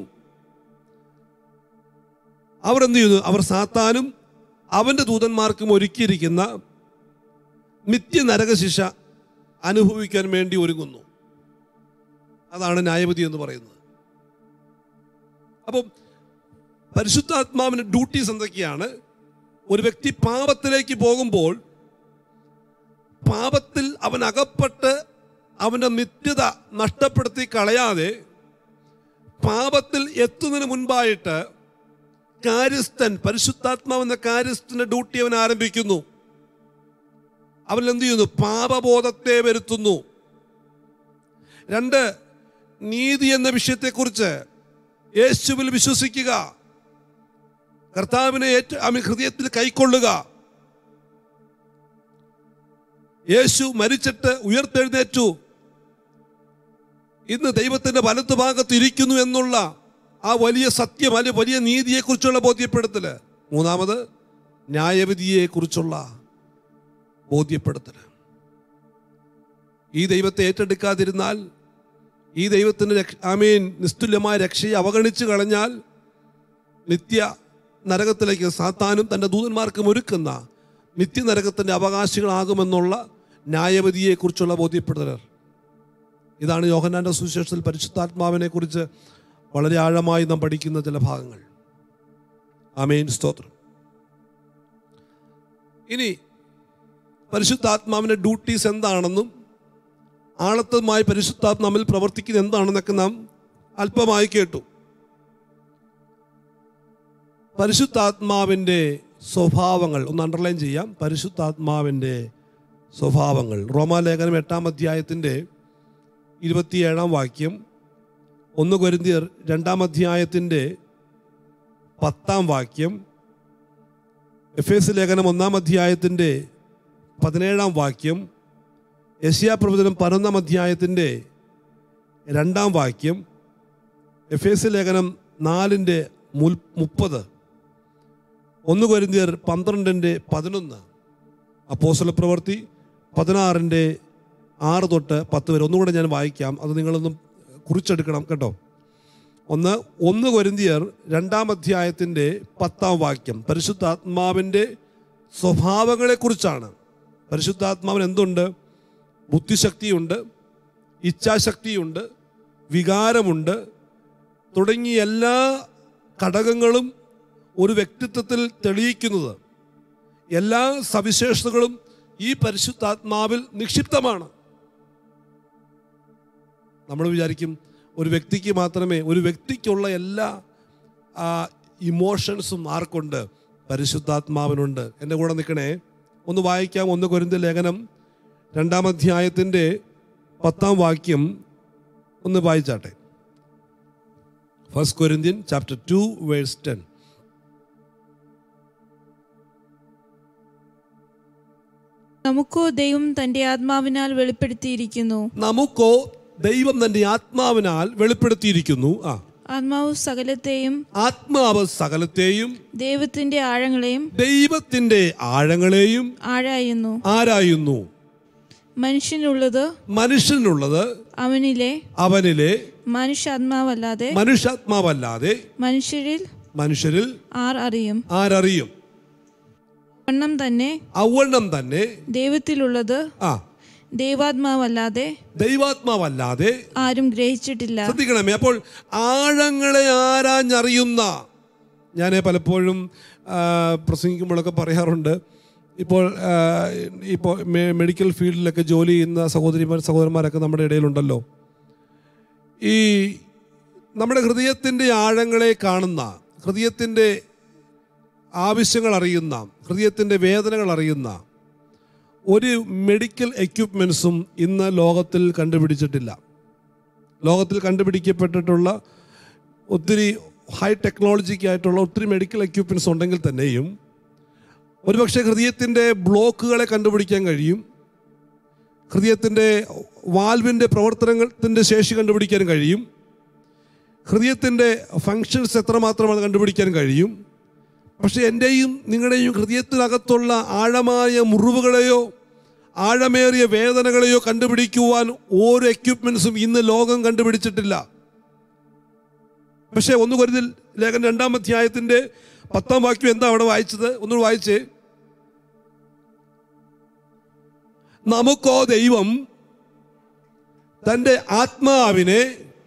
അവർ എന്ത് ചെയ്യുന്നു അവർ സാത്താനും അവൻ്റെ ദൂതന്മാർക്കും ഒരുക്കിയിരിക്കുന്ന നിത്യ നരകശിക്ഷ അനുഭവിക്കാൻ വേണ്ടി ഒരുങ്ങുന്നു അതാണ് ന്യായവിധി എന്ന് പറയുന്നത് അപ്പം പരിശുദ്ധാത്മാവിൻ്റെ ഡ്യൂട്ടീസ് എന്തൊക്കെയാണ് ഒരു വ്യക്തി പാപത്തിലേക്ക് പോകുമ്പോൾ പാപത്തിൽ അവൻ അകപ്പെട്ട് അവൻ്റെ നിത്യത നഷ്ടപ്പെടുത്തി കളയാതെ പാപത്തിൽ എത്തുന്നതിന് മുൻപായിട്ട് കാര്യസ്ഥൻ പരിശുദ്ധാത്മാവെന്ന കാര്യസ്ഥന്റെ ഡ്യൂട്ടി അവൻ ആരംഭിക്കുന്നു അവൻ എന്ത് ചെയ്യുന്നു പാപബോധത്തെ വരുത്തുന്നു രണ്ട് നീതി എന്ന വിഷയത്തെക്കുറിച്ച് യേശുവിൽ വിശ്വസിക്കുക കർത്താവിനെ ഏറ്റ അവൻ ഹൃദയത്തിൽ കൈക്കൊള്ളുക യേശു മരിച്ചിട്ട് ഉയർത്തെഴുന്നേറ്റു ഇന്ന് ദൈവത്തിന്റെ വലത്ത് ഭാഗത്ത് ഇരിക്കുന്നു എന്നുള്ള ആ വലിയ സത്യം അല്ലെ വലിയ നീതിയെക്കുറിച്ചുള്ള ബോധ്യപ്പെടുത്തല് മൂന്നാമത് ന്യായവിധിയെക്കുറിച്ചുള്ള ബോധ്യപ്പെടുത്തൽ ഈ ദൈവത്തെ ഏറ്റെടുക്കാതിരുന്നാൽ ഈ ദൈവത്തിൻ്റെ രക്ഷ ആമീൻ നിസ്തുല്യമായ രക്ഷയെ അവഗണിച്ചു കളഞ്ഞാൽ നിത്യ നരകത്തിലേക്ക് സാത്താനും തൻ്റെ ദൂതന്മാർക്കും ഒരുക്കുന്ന നിത്യനരകത്തിൻ്റെ അവകാശികളാകുമെന്നുള്ള ന്യായവിധിയെക്കുറിച്ചുള്ള ബോധ്യപ്പെടുത്തൽ ഇതാണ് യോഹന്നാൻ്റെ സുവിശേഷത്തിൽ പരിശുദ്ധാത്മാവിനെ കുറിച്ച് വളരെ ആഴമായി നാം പഠിക്കുന്ന ചില ഭാഗങ്ങൾ ആമേൻ സ്തോത്രം ഇനി പരിശുദ്ധാത്മാവിൻ്റെ ഡ്യൂട്ടീസ് എന്താണെന്നും ആളത്തമായി പരിശുദ്ധാത്മാവിൽ പ്രവർത്തിക്കുന്നത് എന്താണെന്നൊക്കെ നാം അല്പമായി കേട്ടു പരിശുദ്ധാത്മാവിൻ്റെ സ്വഭാവങ്ങൾ ഒന്ന് അണ്ടർലൈൻ ചെയ്യാം പരിശുദ്ധാത്മാവിൻ്റെ സ്വഭാവങ്ങൾ റോമാലേഖനം എട്ടാം അധ്യായത്തിൻ്റെ ഇരുപത്തിയേഴാം വാക്യം ഒന്ന് കൊരിന്തിയർ രണ്ടാം അധ്യായത്തിൻ്റെ പത്താം വാക്യം എഫ് എസ് ലേഖനം ഒന്നാം അധ്യായത്തിൻ്റെ പതിനേഴാം വാക്യം യശയാ പ്രവചനം പതിനൊന്നാം അധ്യായത്തിൻ്റെ രണ്ടാം വാക്യം എഫ് എസ് ലേഖനം നാലിൻ്റെ മുൽ മുപ്പത് ഒന്ന് കൊരിന്തിയർ പന്ത്രണ്ടിൻ്റെ പതിനൊന്ന് അപ്പോസ്തല പ്രവൃത്തി പതിനാറിൻ്റെ ആറ് തൊട്ട് പത്ത് വരെ ഒന്നുകൂടെ ഞാൻ വായിക്കാം അത് നിങ്ങളൊന്ന് കുറിച്ചെടുക്കണം കേട്ടോ ഒന്ന് ഒന്ന് കൊരിന്തിയർ രണ്ടാം അധ്യായത്തിൻ്റെ പത്താം വാക്യം പരിശുദ്ധാത്മാവിൻ്റെ സ്വഭാവങ്ങളെക്കുറിച്ചാണ് പരിശുദ്ധാത്മാവിന് എന്തുണ്ട് ബുദ്ധിശക്തിയുണ്ട് ഇച്ഛാശക്തിയുണ്ട് വികാരമുണ്ട് തുടങ്ങിയ എല്ലാ ഘടകങ്ങളും ഒരു വ്യക്തിത്വത്തിൽ തെളിയിക്കുന്നത് എല്ലാ സവിശേഷതകളും ഈ പരിശുദ്ധാത്മാവിൽ നിക്ഷിപ്തമാണ് നമ്മൾ വിചാരിക്കും ഒരു വ്യക്തിക്ക് മാത്രമേ ഒരു വ്യക്തിക്കുള്ള എല്ലാ ഇമോഷൻസും ആർക്കുണ്ട് പരിശുദ്ധാത്മാവിനുണ്ട് എൻ്റെ കൂടെ നിൽക്കണേ ഒന്ന് വായിക്കാം ഒന്ന് കൊരിന്ത ലേഖനം രണ്ടാം അധ്യായത്തിൻ്റെ പത്താം വാക്യം ഒന്ന് വായിച്ചാട്ടെ first Corinthian chapter two verse ten
നമുക്കോ ദൈവം തന്റെ ആത്മാവിനാൽ വെളിപ്പെടുത്തിയിരിക്കുന്നു
നമുക്കോ ദൈവം തന്റെ ആത്മാവിനാൽ വെളിപ്പെടുത്തിയിരിക്കുന്നു ആ
ആത്മാവ് സകലത്തെയും
ആത്മാവ് സകലത്തെയും
ദൈവത്തിന്റെ ആഴങ്ങളെയും
ദൈവത്തിന്റെ ആഴങ്ങളെയും
ആഴായുന്നു
ആരായുന്നു
മനുഷ്യനുള്ളത്
മനുഷ്യനുള്ളത്
അവനിലെ
അവനിലെ
മനുഷ്യാത്മാവല്ലാതെ
മനുഷ്യാത്മാവല്ലാതെ
മനുഷ്യരിൽ
മനുഷ്യരിൽ
ആർ അറിയും
ആരറിയും
വണ്ണം തന്നെ
അവണ്ണം തന്നെ
ദൈവത്തിലുള്ളത്
ആ
ദൈവാത്മാവല്ലാതെ
ദൈവാത്മാവല്ലാതെ
ആരും ഗ്രഹിച്ചിട്ടില്ല
ശ്രദ്ധിക്കണമേ അപ്പോൾ ആഴങ്ങളെ ആരാഞ്ഞറിയുന്ന ഞാൻ പലപ്പോഴും ആ, പ്രസംഗിക്കുമ്പോഴൊക്കെ പറയാറുണ്ട് ഇപ്പോൾ ആ, ഇപ്പോൾ മെ- മെഡിക്കൽ ഫീൽഡിലൊക്കെ ജോലി ചെയ്യുന്ന സഹോദരിമാർ സഹോദരന്മാരൊക്കെ നമ്മുടെ ഇടയിലുണ്ടല്ലോ ഈ നമ്മുടെ ഹൃദയത്തിൻ്റെ ആഴങ്ങളെ കാണുന്ന ഹൃദയത്തിൻ്റെ ആവശ്യങ്ങൾ അറിയുന്ന ഹൃദയത്തിൻ്റെ വേദനകൾ അറിയുന്ന ഒരു മെഡിക്കൽ എക്യുപ്മെൻസും ഇന്ന് ലോകത്തിൽ കണ്ടുപിടിച്ചിട്ടില്ല ലോകത്തിൽ കണ്ടുപിടിക്കപ്പെട്ടിട്ടുള്ള ഒത്തിരി ഹൈ ടെക്നോളജിക്കായിട്ടുള്ള ഒത്തിരി മെഡിക്കൽ എക്യുപ്മെൻസ് ഉണ്ടെങ്കിൽ തന്നെയും ഒരുപക്ഷെ ഹൃദയത്തിൻ്റെ ബ്ലോക്കുകളെ കണ്ടുപിടിക്കാൻ കഴിയും ഹൃദയത്തിൻ്റെ വാൽവിൻ്റെ പ്രവർത്തനത്തിൻ്റെ ശേഷി കണ്ടുപിടിക്കാൻ കഴിയും ഹൃദയത്തിൻ്റെ ഫങ്ഷൻസ് എത്രമാത്രമാണ് കണ്ടുപിടിക്കാൻ കഴിയും പക്ഷെ എൻ്റെയും നിങ്ങളുടെയും ഹൃദയത്തിനകത്തുള്ള ആഴമായ മുറിവുകളെയോ ആഴമേറിയ വേദനകളെയോ കണ്ടുപിടിക്കുവാൻ ഓരോ എക്യുപ്മെൻസും ഇന്ന് ലോകം കണ്ടുപിടിച്ചിട്ടില്ല പക്ഷേ ഒന്ന് കരുതിൽ ലേഖൻ രണ്ടാം അധ്യായത്തിൻ്റെ പത്താം വാക്യം എന്താ അവിടെ വായിച്ചത് ഒന്നുകൂടെ വായിച്ചേ നമുക്കോ ദൈവം തൻ്റെ ആത്മാവിനെ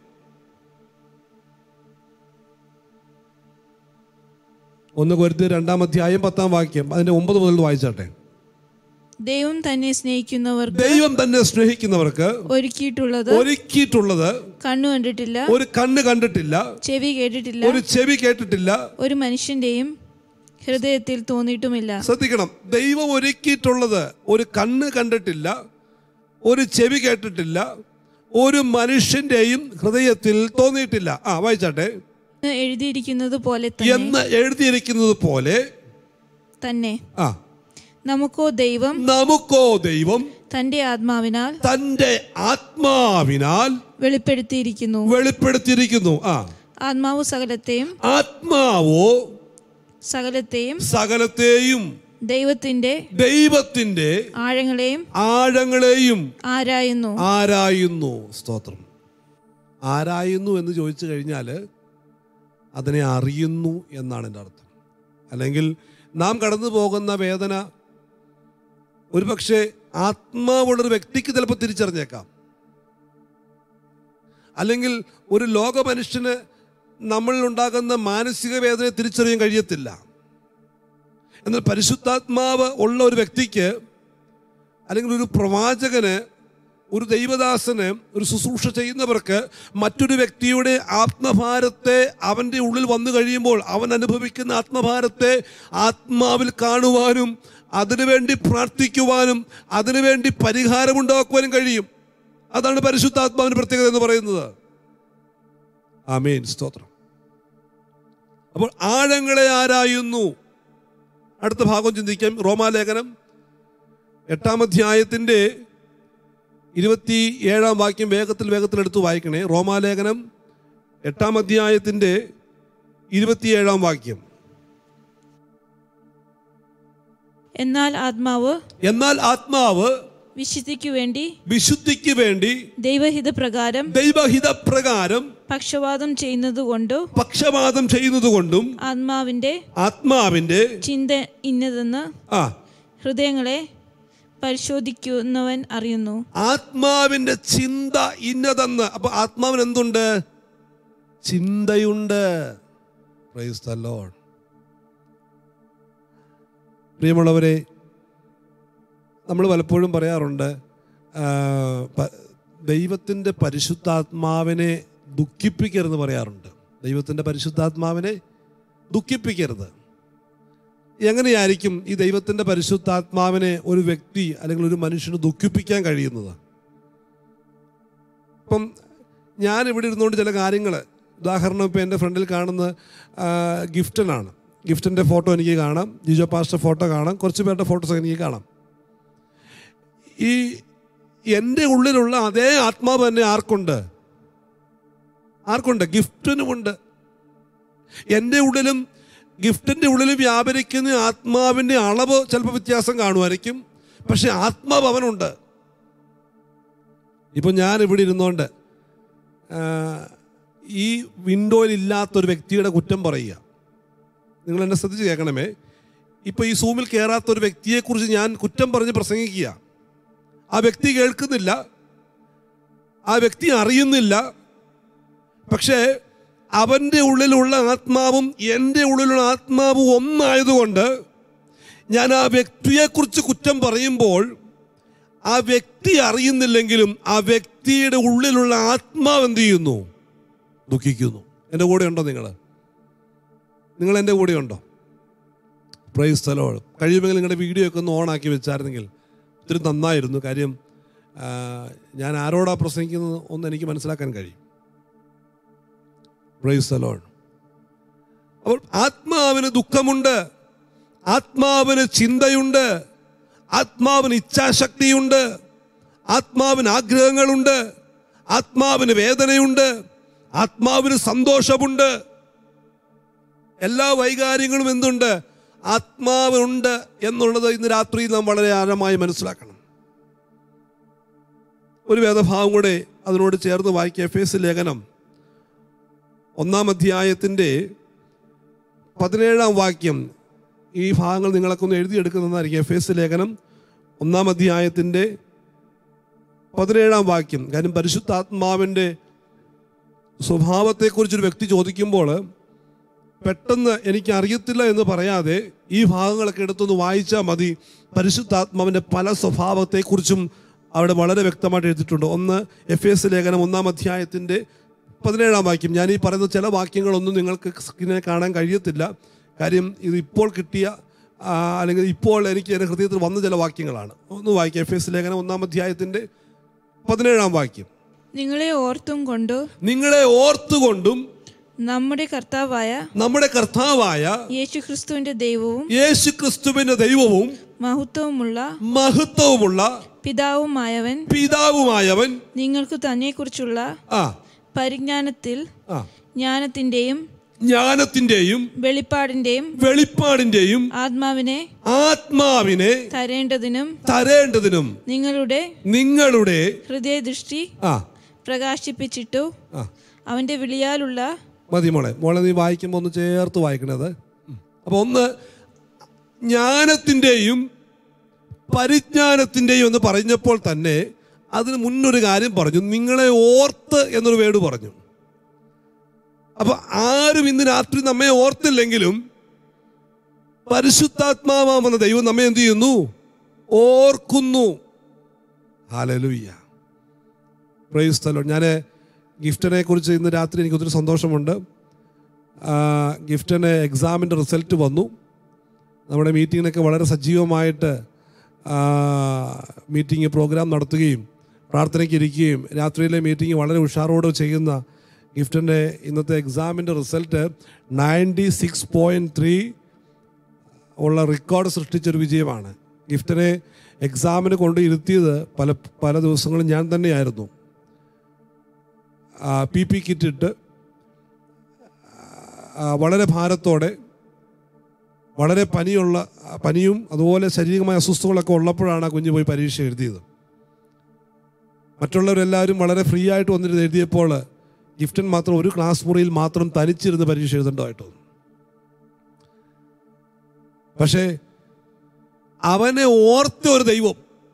ഒന്ന് കൊരുത്തി രണ്ടാം അധ്യായം പത്താം വാക്യം അതിന്റെ ഒമ്പത് മുതൽ വായിച്ചാട്ടെ
ദൈവം തന്നെ സ്നേഹിക്കുന്നവർക്ക്
ദൈവം തന്നെ സ്നേഹിക്കുന്നവർക്ക്
ഒരുക്കിയിട്ടുള്ളത്
ഒരുക്കിയിട്ടുള്ളത്
കണ്ണു കണ്ടിട്ടില്ല
ഒരു കണ്ണ് കണ്ടിട്ടില്ല
ചെവി കേട്ടിട്ടില്ല
ഒരു ചെവി കേട്ടിട്ടില്ല
ഒരു മനുഷ്യന്റെയും ഹൃദയത്തിൽ തോന്നിയിട്ടുമില്ല
ശ്രദ്ധിക്കണം ദൈവം ഒരുക്കിയിട്ടുള്ളത് ഒരു കണ്ണ് കണ്ടിട്ടില്ല ഒരു ചെവി കേട്ടിട്ടില്ല ഒരു മനുഷ്യന്റെയും ഹൃദയത്തിൽ തോന്നിയിട്ടില്ല ആ വായിച്ചാട്ടെ
എന്ന് എഴുതിയിരിക്കുന്നത് പോലെ തന്നെ
എന്ന് എഴുതിയിരിക്കുന്നത് പോലെ
തന്നെ
ആ
നമുക്കോ ദൈവം
നമുക്കോ ദൈവം
തന്റെ ആത്മാവിനാൽ
തന്റെ ആത്മാവിനാൽ
വെളിപ്പെടുത്തിയിരിക്കുന്നു
വെളിപ്പെടുത്തിയിരിക്കുന്നു ആ
ആത്മാവ് സകലത്തെയും
ആത്മാവോ
സകലത്തെയും
സകലത്തെയും
ദൈവത്തിന്റെ
ദൈവത്തിന്റെ
ആഴങ്ങളെയും
ആഴങ്ങളെയും
ആരായുന്നു
ആരായുന്നു സ്തോത്രം ആരായുന്നു എന്ന് ചോദിച്ചു കഴിഞ്ഞാൽ അതിനെ അറിയുന്നു എന്നാണ് എൻ്റെ അർത്ഥം അല്ലെങ്കിൽ നാം കടന്നു പോകുന്ന വേദന ഒരുപക്ഷെ ആത്മാവുള്ളൊരു വ്യക്തിക്ക് ചിലപ്പോൾ തിരിച്ചറിഞ്ഞേക്കാം അല്ലെങ്കിൽ ഒരു ലോക മനുഷ്യന് നമ്മളിൽ ഉണ്ടാകുന്ന മാനസിക വേദനയെ തിരിച്ചറിയാൻ കഴിയത്തില്ല എന്നാൽ പരിശുദ്ധാത്മാവ് ഉള്ള ഒരു വ്യക്തിക്ക് അല്ലെങ്കിൽ ഒരു പ്രവാചകന് ഒരു ദൈവദാസന് ഒരു ശുശ്രൂഷ ചെയ്യുന്നവർക്ക് മറ്റൊരു വ്യക്തിയുടെ ആത്മഭാരത്തെ അവൻ്റെ ഉള്ളിൽ വന്നു കഴിയുമ്പോൾ അവൻ അനുഭവിക്കുന്ന ആത്മഭാരത്തെ ആത്മാവിൽ കാണുവാനും അതിനുവേണ്ടി പ്രാർത്ഥിക്കുവാനും അതിനുവേണ്ടി പരിഹാരമുണ്ടാക്കുവാനും കഴിയും അതാണ് പരിശുദ്ധാത്മാവിൻ്റെ പ്രത്യേകത എന്ന് പറയുന്നത് ആമേൻ സ്തോത്രം അപ്പോൾ ആഴങ്ങളെ ആരായുന്നു അടുത്ത ഭാഗം ചിന്തിക്കാം റോമാലേഖനം എട്ടാം അധ്യായത്തിൻ്റെ ഇരുപത്തി ഏഴാം വാക്യം വേഗത്തിൽ വേഗത്തിൽ എടുത്ത് വായിക്കണേ റോമാലേഖനം എട്ടാം അധ്യായത്തിൻ്റെ ഇരുപത്തിയേഴാം വാക്യം
എന്നാൽ ആത്മാവ്
എന്നാൽ ആത്മാവ്
വിശുദ്ധിക്കു വേണ്ടി
വിശുദ്ധിക്ക് വേണ്ടി
ദൈവഹിത പ്രകാരം
ദൈവഹിതപ്രകാരം
പക്ഷപാതം ചെയ്യുന്നതുകൊണ്ടോ
പക്ഷപാതം ചെയ്യുന്നതുകൊണ്ടും
ആത്മാവിന്റെ
ആത്മാവിൻ്റെ
ചിന്ത ഇന്നതെന്ന്
ആ
ഹൃദയങ്ങളെ പരിശോധിക്കുന്നവൻ അറിയുന്നു
ആത്മാവിന്റെ ചിന്ത ഇന്നതെന്ന് അപ്പൊ ആത്മാവിന് എന്തുണ്ട് ചിന്തയുണ്ട് Praise the Lord. പ്രിയമുള്ളവരെ നമ്മൾ പലപ്പോഴും പറയാറുണ്ട് ആ, പ- ദൈവത്തിൻ്റെ പരിശുദ്ധാത്മാവിനെ ദുഃഖിപ്പിക്കരുതെന്ന് പറയാറുണ്ട് ദൈവത്തിൻ്റെ പരിശുദ്ധാത്മാവിനെ ദുഃഖിപ്പിക്കരുത് എങ്ങനെയായിരിക്കും ഈ ദൈവത്തിൻ്റെ പരിശുദ്ധാത്മാവിനെ ഒരു വ്യക്തി അല്ലെങ്കിൽ ഒരു മനുഷ്യന് ദുഃഖിപ്പിക്കാൻ കഴിയുന്നത് ഇപ്പം ഞാൻ ഇവിടെ ഇരുന്നുകൊണ്ട് ചില കാര്യങ്ങൾ ഉദാഹരണം ഇപ്പം എൻ്റെ ഫ്രണ്ടിൽ കാണുന്ന ആ, ഗിഫ്റ്റനാണ് ഗിഫ്റ്റിൻ്റെ ഫോട്ടോ എനിക്ക് കാണാം ജിജോ പാസ്റ്റർ ഫോട്ടോ കാണാം കുറച്ച് പേരുടെ ഫോട്ടോസ് എനിക്ക് കാണാം ഈ എൻ്റെ ഉള്ളിലുള്ള അതേ ആത്മാവ് തന്നെ ആർക്കുണ്ട് ആർക്കുണ്ട് ഗിഫ്റ്റിനുമുണ്ട് എൻ്റെ ഉള്ളിലും ഗിഫ്റ്റിൻ്റെ ഉള്ളിലും വ്യാപരിക്കുന്ന ആത്മാവിൻ്റെ അളവ് ചിലപ്പോൾ വ്യത്യാസം കാണുമായിരിക്കും പക്ഷെ ആത്മാവ് അവനുണ്ട് ഇപ്പം ഞാൻ ഇവിടെ ഇരുന്നുകൊണ്ട് ആ, ഈ വിൻഡോയിൽ ഇല്ലാത്തൊരു വ്യക്തിയുടെ കുറ്റം പറയുക നിങ്ങൾ എന്നെ ശ്രദ്ധിച്ച് കേൾക്കണമേ ഇപ്പോൾ ഈ സൂമിൽ കയറാത്ത ഒരു വ്യക്തിയെക്കുറിച്ച് ഞാൻ കുറ്റം പറഞ്ഞ് പ്രസംഗിക്കുക ആ വ്യക്തി കേൾക്കുന്നില്ല ആ വ്യക്തി അറിയുന്നില്ല പക്ഷേ അവൻ്റെ ഉള്ളിലുള്ള ആത്മാവും എൻ്റെ ഉള്ളിലുള്ള ആത്മാവും ഒന്നായതുകൊണ്ട് ഞാൻ ആ വ്യക്തിയെക്കുറിച്ച് കുറ്റം പറയുമ്പോൾ ആ വ്യക്തി അറിയുന്നില്ലെങ്കിലും ആ വ്യക്തിയുടെ ഉള്ളിലുള്ള ആത്മാവ് എന്ത് ചെയ്യുന്നു ദുഃഖിക്കുന്നു എൻ്റെ കൂടെ ഉണ്ടോ നിങ്ങൾ നിങ്ങൾ എൻ്റെ കൂടെ ഉണ്ടോ പ്രൈസ് സ്ഥലമാണ് കഴിയുമെങ്കിൽ നിങ്ങളുടെ വീഡിയോ ഒക്കെ ഒന്ന് ഓണാക്കി വെച്ചായിരുന്നെങ്കിൽ ഒത്തിരി നന്നായിരുന്നു കാര്യം ആ, ഞാൻ ആരോടാ പ്രസംഗിക്കുന്നത് ഒന്ന് എനിക്ക് മനസ്സിലാക്കാൻ കഴിയും പ്രൈസ് സ്ഥലമാണ് അപ്പോൾ ആത്മാവിന് ദുഃഖമുണ്ട് ആത്മാവിന് ചിന്തയുണ്ട് ആത്മാവിന് ഇച്ഛാശക്തിയുണ്ട് ആത്മാവിന് ആഗ്രഹങ്ങളുണ്ട് ആത്മാവിന് വേദനയുണ്ട് ആത്മാവിന് സന്തോഷമുണ്ട് എല്ലാ വൈകാര്യങ്ങളും എന്തുണ്ട് ആത്മാവുണ്ട് എന്നുള്ളത് ഇന്ന് രാത്രി നാം വളരെ ആഴമായി മനസ്സിലാക്കണം ഒരു വേദഭാവം കൂടെ അതിനോട് ചേർന്ന് വായിക്കുക എഫ് എസ് ലേഖനം ഒന്നാം അധ്യായത്തിൻ്റെ പതിനേഴാം വാക്യം ഈ ഭാഗങ്ങൾ നിങ്ങളൊക്കെ ഒന്ന് എഴുതിയെടുക്കുന്നതായിരിക്കും എഫ് എസ് ലേഖനം ഒന്നാം അധ്യായത്തിൻ്റെ പതിനേഴാം വാക്യം കാര്യം പരിശുദ്ധാത്മാവിൻ്റെ സ്വഭാവത്തെക്കുറിച്ചൊരു വ്യക്തി ചോദിക്കുമ്പോൾ പെട്ടെന്ന് എനിക്ക് അറിയത്തില്ല എന്ന് പറയാതെ ഈ ഭാഗങ്ങളൊക്കെ എടുത്തൊന്ന് വായിച്ചാൽ മതി പരിശുദ്ധാത്മാവിൻ്റെ പല സ്വഭാവത്തെക്കുറിച്ചും അവിടെ വളരെ വ്യക്തമായിട്ട് എഴുതിയിട്ടുണ്ട് ഒന്ന് എഫ് എസ് ലേഖനം ഒന്നാം അധ്യായത്തിൻ്റെ പതിനേഴാം വാക്യം ഞാൻ ഈ പറയുന്ന ചില വാക്യങ്ങളൊന്നും നിങ്ങൾക്ക് സ്ക്രീനെ കാണാൻ കഴിയത്തില്ല കാര്യം ഇത് ഇപ്പോൾ കിട്ടിയ ആ, അല്ലെങ്കിൽ ഇപ്പോൾ എനിക്ക് എൻ്റെ ഹൃദയത്തിൽ വന്ന ചില വാക്യങ്ങളാണ് ഒന്ന് വായിക്കാം എഫ് എസ് ലേഖനം ഒന്നാം അധ്യായത്തിൻ്റെ പതിനേഴാം വാക്യം
നിങ്ങളെ ഓർത്തും കൊണ്ട്
നിങ്ങളെ ഓർത്തുകൊണ്ടും
നമ്മുടെ കർത്താവായ
നമ്മുടെ കർത്താവായ
യേശുക്രിസ്തുവിന്റെ ദൈവവും
യേശു ക്രിസ്തുവിന്റെ ദൈവവും
മഹത്വവുമുള്ള
മഹത്വവുമുള്ള
പിതാവുമായവൻ
പിതാവുമായവൻ
നിങ്ങൾക്ക് തന്നെക്കുറിച്ചുള്ള
ആ
പരിജ്ഞാനത്തിൽ
ആ
ജ്ഞാനത്തിന്റെയും
ജ്ഞാനത്തിന്റെയും
വെളിപ്പാടിന്റെയും
വെളിപ്പാടിന്റെയും
ആത്മാവിനെ
ആത്മാവിനെ
തരേണ്ടതിനും
തരേണ്ടതിനും
നിങ്ങളുടെ
നിങ്ങളുടെ
ഹൃദയദൃഷ്ടി
ആ
പ്രകാശിപ്പിച്ചിട്ടു
ആ
അവന്റെ വിളിയാലുള്ള
മതി മോളെ മോളെ നീ വായിക്കുമ്പോൾ ഒന്ന് ചേർത്ത് വായിക്കണത് അപ്പോൾ ഒന്ന് ജ്ഞാനത്തിൻ്റെയും പരിജ്ഞാനത്തിൻ്റെയും എന്ന് പറഞ്ഞപ്പോൾ തന്നെ അതിന് മുന്നൊരു കാര്യം പറഞ്ഞു നിങ്ങളെ ഓർത്ത് എന്നൊരു വേട് പറഞ്ഞു അപ്പൊ ആരും ഇന്ന് രാത്രി നമ്മെ ഓർത്തില്ലെങ്കിലും പരിശുദ്ധാത്മാവാമെന്ന ദൈവം നമ്മെ എന്ത് ചെയ്യുന്നു ഓർക്കുന്നു ഹാലലുയ്യ പ്രൈസ് തലോ ഞാൻ ഗിഫ്റ്റിനെ കുറിച്ച് ഇന്ന് രാത്രി എനിക്ക് ഒത്തിരി സന്തോഷമുണ്ട് ആ, ഗിഫ്റ്റിന് എക്സാമിൻ്റെ റിസൾട്ട് വന്നു നമ്മുടെ മീറ്റിങ്ങിനൊക്കെ വളരെ സജീവമായിട്ട് മീറ്റിംഗ് പ്രോഗ്രാം നടത്തുകയും പ്രാർത്ഥനയ്ക്ക് ഇരിക്കുകയും രാത്രിയിലെ മീറ്റിംഗ് വളരെ ഉഷാറോടെ ചെയ്യുന്ന ഗിഫ്റ്റിൻ്റെ ഇന്നത്തെ എക്സാമിൻ്റെ result ninety six point three ഉള്ള റെക്കോർഡ് സൃഷ്ടിച്ചൊരു വിജയമാണ് ഗിഫ്റ്റിനെ എക്സാമിന് കൊണ്ട് ഇരുത്തിയത് പല പല ദിവസങ്ങളും ഞാൻ തന്നെയായിരുന്നു പി പി കിറ്റ് ഇട്ട് ആ, വളരെ ഭാരത്തോടെ വളരെ പനിയുള്ള ആ, പനിയും അതുപോലെ ശാരീരികമായ അസ്വസ്ഥതകളൊക്കെ ഉള്ളപ്പോഴാണ് ആ കുഞ്ഞ് പോയി പരീക്ഷ എഴുതിയത് മറ്റുള്ളവരെല്ലാവരും വളരെ ഫ്രീ ആയിട്ട് വന്നിരുന്ന് എഴുതിയപ്പോൾ ഗിഫ്റ്റൻ മാത്രം ഒരു ക്ലാസ് മുറിയിൽ മാത്രം തനിച്ചിരുന്ന് പരീക്ഷ എഴുതേണ്ടതായിട്ട് വന്നു പക്ഷേ അവനെ ഓർത്ത ഒരു ദൈവം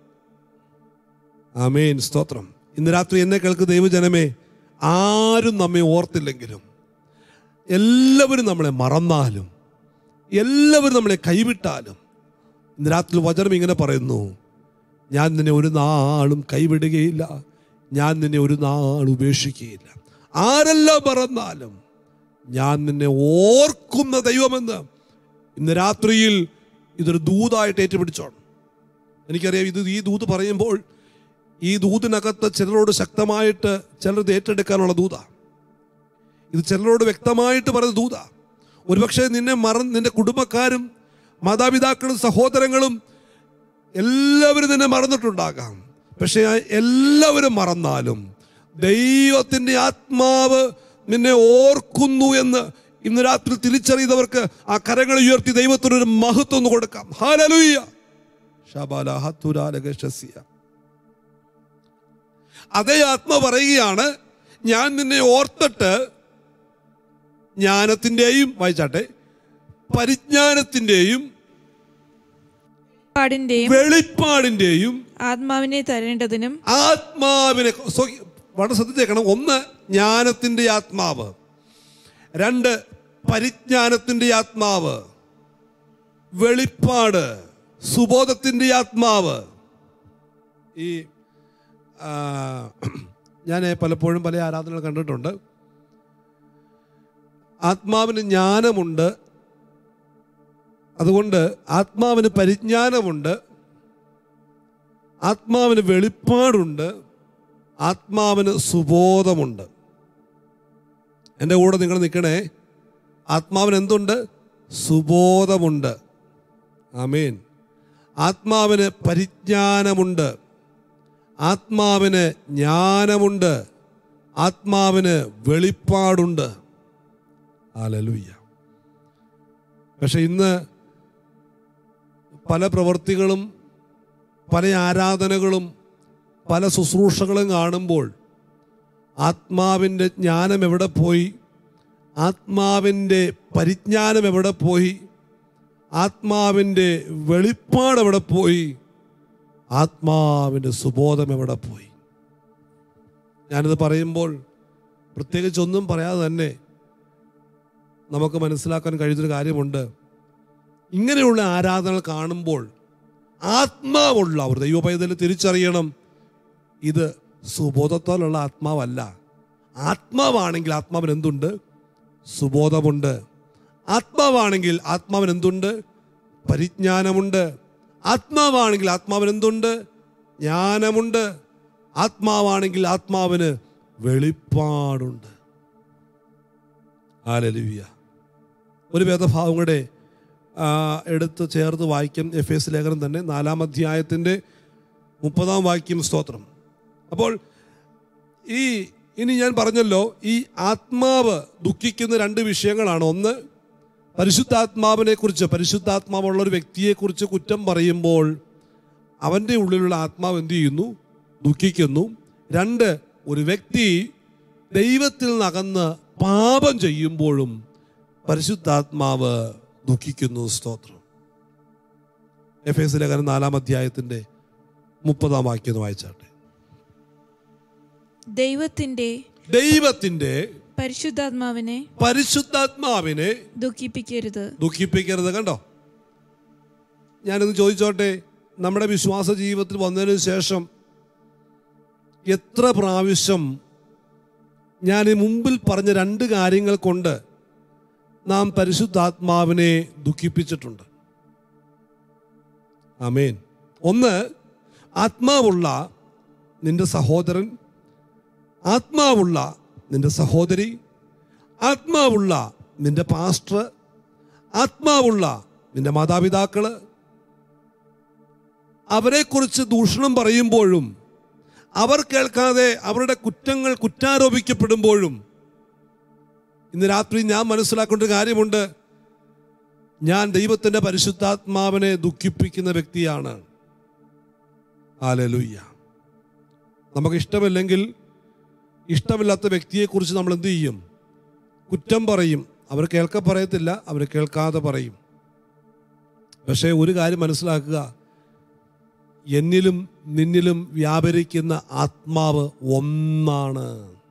ആമേൻ സ്തോത്രം ഇന്ന് രാത്രി എന്നെ കേൾക്ക് ദൈവജനമേ ആരും നമ്മെ ഓർത്തില്ലെങ്കിലും എല്ലാവരും നമ്മളെ മറന്നാലും എല്ലാവരും നമ്മളെ കൈവിട്ടാലും ഇന്ന് രാത്രി വചനം ഇങ്ങനെ പറയുന്നു ഞാൻ നിന്നെ ഒരു നാളും കൈവിടുകയില്ല ഞാൻ നിന്നെ ഒരു നാൾ ഉപേക്ഷിക്കുകയില്ല ആരെല്ലാം മറന്നാലും ഞാൻ നിന്നെ ഓർക്കുന്ന ദൈവമെന്ന് ഇന്ന് രാത്രിയിൽ ഇതൊരു ദൂതായിട്ട് ഏറ്റുപിടിച്ചോണം എനിക്കറിയാം ഇത് ഈ ദൂത് പറയുമ്പോൾ ഈ ദൂതിനകത്ത് ചിലരോട് ശക്തമായിട്ട് ചിലത് ഏറ്റെടുക്കാനുള്ള ദൂത ഇത് ചിലരോട് വ്യക്തമായിട്ട് പറയുന്ന ദൂത ഒരുപക്ഷെ നിന്നെ മറ നിന്റെ കുടുംബക്കാരും മാതാപിതാക്കളും സഹോദരങ്ങളും എല്ലാവരും നിന്നെ മറന്നിട്ടുണ്ടാകാം പക്ഷേ ആ എല്ലാവരും മറന്നാലും ദൈവത്തിൻ്റെ ആത്മാവ് നിന്നെ ഓർക്കുന്നു എന്ന് ഇന്ന് രാത്രി തിരിച്ചറിയുന്നവർക്ക് ആ കരങ്ങൾ ഉയർത്തി ദൈവത്തിനൊരു മഹത്വം ഒന്ന് കൊടുക്കാം ഹാലലുയ്യ ശബാല ഹത്തുരാലകശസ്യ അതേ ആത്മ പറയുകയാണ് ഞാൻ നിന്നെ ഓർത്തിട്ട് ജ്ഞാനത്തിൻ്റെയും വായിച്ചാട്ടെ പരിജ്ഞാനത്തിൻ്റെയും
പാടിന്റെയും
വെളിപ്പാടിൻ്റെയും
ആത്മാവിനെ തരേണ്ടതിനും
ആത്മാവിനെ സോ വളരെ ശ്രദ്ധിച്ചേക്കണം ഒന്ന് ജ്ഞാനത്തിൻ്റെ ആത്മാവ് രണ്ട് പരിജ്ഞാനത്തിൻ്റെ ആത്മാവ് വെളിപ്പാട് സുബോധത്തിൻ്റെ ആത്മാവ് ഈ ആ, ഞാൻ പലപ്പോഴും പല ആരാധനകൾ കണ്ടിട്ടുണ്ട് ആത്മാവിന് ജ്ഞാനമുണ്ട് അതുകൊണ്ട് ആത്മാവിന് പരിജ്ഞാനമുണ്ട് ആത്മാവിന് വെളിപ്പാടുണ്ട് ആത്മാവിന് സുബോധമുണ്ട് എൻ്റെ കൂടെ നിങ്ങൾ നിൽക്കണേ ആത്മാവിന് എന്തുണ്ട് സുബോധമുണ്ട് ആമേൻ ആത്മാവിന് പരിജ്ഞാനമുണ്ട് ആത്മാവിന് ജ്ഞാനമുണ്ട് ആത്മാവിന് വെളിപ്പാടുണ്ട് ആലലുയ്യ പക്ഷെ ഇന്ന് പല പ്രവൃത്തികളും പല ആരാധനകളും പല ശുശ്രൂഷകളും കാണുമ്പോൾ ആത്മാവിൻ്റെ ജ്ഞാനം എവിടെ പോയി ആത്മാവിൻ്റെ പരിജ്ഞാനം എവിടെ പോയി ആത്മാവിൻ്റെ വെളിപ്പാട് എവിടെ പോയി ആത്മാവിൻ്റെ സുബോധം എവിടെ പോയി ഞാനിത് പറയുമ്പോൾ പ്രത്യേകിച്ചൊന്നും പറയാതെ തന്നെ നമുക്ക് മനസ്സിലാക്കാൻ കഴിയുന്നൊരു കാര്യമുണ്ട് ഇങ്ങനെയുള്ള ആരാധനകൾ കാണുമ്പോൾ ആത്മാവുള്ള ഒരു ദൈവപൈതൽ തിരിച്ചറിയണം ഇത് സുബോധത്താലുള്ള ആത്മാവല്ല ആത്മാവാണെങ്കിൽ ആത്മാവിന് എന്തുണ്ട് സുബോധമുണ്ട് ആത്മാവാണെങ്കിൽ ആത്മാവിന് എന്തുണ്ട് പരിജ്ഞാനമുണ്ട് ആത്മാവാണെങ്കിൽ ആത്മാവിന് എന്തുണ്ട് ജ്ഞാനമുണ്ട് ആത്മാവാണെങ്കിൽ ആത്മാവിന് വെളിപ്പാടുണ്ട് ആലലുവിയ ഒരു വേദഭാവം കൂടെ ആ, എടുത്ത് ചേർത്ത് വായിക്കും എഫ് എസ് ലേഖനം തന്നെ നാലാം അധ്യായത്തിൻ്റെ മുപ്പതാം വാക്യം സ്തോത്രം അപ്പോൾ ഈ ഇനി ഞാൻ പറഞ്ഞല്ലോ ഈ ആത്മാവ് ദുഃഖിക്കുന്ന രണ്ട് വിഷയങ്ങളാണ് ഒന്ന് പരിശുദ്ധാത്മാവിനെ കുറിച്ച് പരിശുദ്ധാത്മാവുള്ള ഒരു വ്യക്തിയെക്കുറിച്ച് കുറ്റം പറയുമ്പോൾ അവൻ്റെ ഉള്ളിലുള്ള ആത്മാവ് എന്ത് ചെയ്യുന്നു ദുഃഖിക്കുന്നു രണ്ട് ഒരു വ്യക്തി ദൈവത്തിൽ നിന്നകന്ന് പാപം ചെയ്യുമ്പോഴും പരിശുദ്ധാത്മാവ് ദുഃഖിക്കുന്നു സ്തോത്രം എഫ് എസ് ലേഖനം നാലാം അധ്യായത്തിൻ്റെ മുപ്പതാം വാക്യം ഒന്ന് വായിച്ചാട്ടെ
ദൈവത്തിന്റെ
ദൈവത്തിന്റെ
പരിശുദ്ധാത്മാവിനെ
പരിശുദ്ധാത്മാവിനെ
ദുഃഖിപ്പിക്കരുത്
ദുഃഖിപ്പിക്കരുത് കണ്ടോ ഞാനൊന്ന് ചോദിച്ചോട്ടെ നമ്മുടെ വിശ്വാസ ജീവിതത്തിൽ വന്നതിന് ശേഷം എത്ര പ്രാവശ്യം ഞാൻ ഈ മുമ്പിൽ പറഞ്ഞ രണ്ട് കാര്യങ്ങൾ കൊണ്ട് നാം പരിശുദ്ധാത്മാവിനെ ദുഃഖിപ്പിച്ചിട്ടുണ്ട് ആമേൻ ഒന്ന് ആത്മാവുള്ള നിന്റെ സഹോദരൻ ആത്മാവുള്ള നിന്റെ സഹോദരി ആത്മാവുള്ള നിന്റെ പാസ്റ്റർ ആത്മാവുള്ള നിന്റെ മാതാപിതാക്കള് അവരെക്കുറിച്ച് ദൂഷണം പറയുമ്പോഴും അവർ കേൾക്കാതെ അവരുടെ കുറ്റങ്ങൾ കുറ്റാരോപിക്കപ്പെടുമ്പോഴും ഇന്ന് രാത്രി ഞാൻ മനസ്സിലാക്കേണ്ട ഒരു കാര്യമുണ്ട് ഞാൻ ദൈവത്തിൻ്റെ പരിശുദ്ധാത്മാവിനെ ദുഃഖിപ്പിക്കുന്ന വ്യക്തിയാണ് ആലലുയ്യ നമുക്ക് ഇഷ്ടമില്ലെങ്കിൽ ഇഷ്ടമില്ലാത്ത വ്യക്തിയെക്കുറിച്ച് നമ്മൾ എന്ത് ചെയ്യും കുറ്റം പറയും അവർ കേൾക്ക പറയത്തില്ല അവർ കേൾക്കാതെ പറയും പക്ഷേ ഒരു കാര്യം മനസ്സിലാക്കുക എന്നിലും നിന്നിലും വ്യാപരിക്കുന്ന ആത്മാവ് ഒന്നാണ്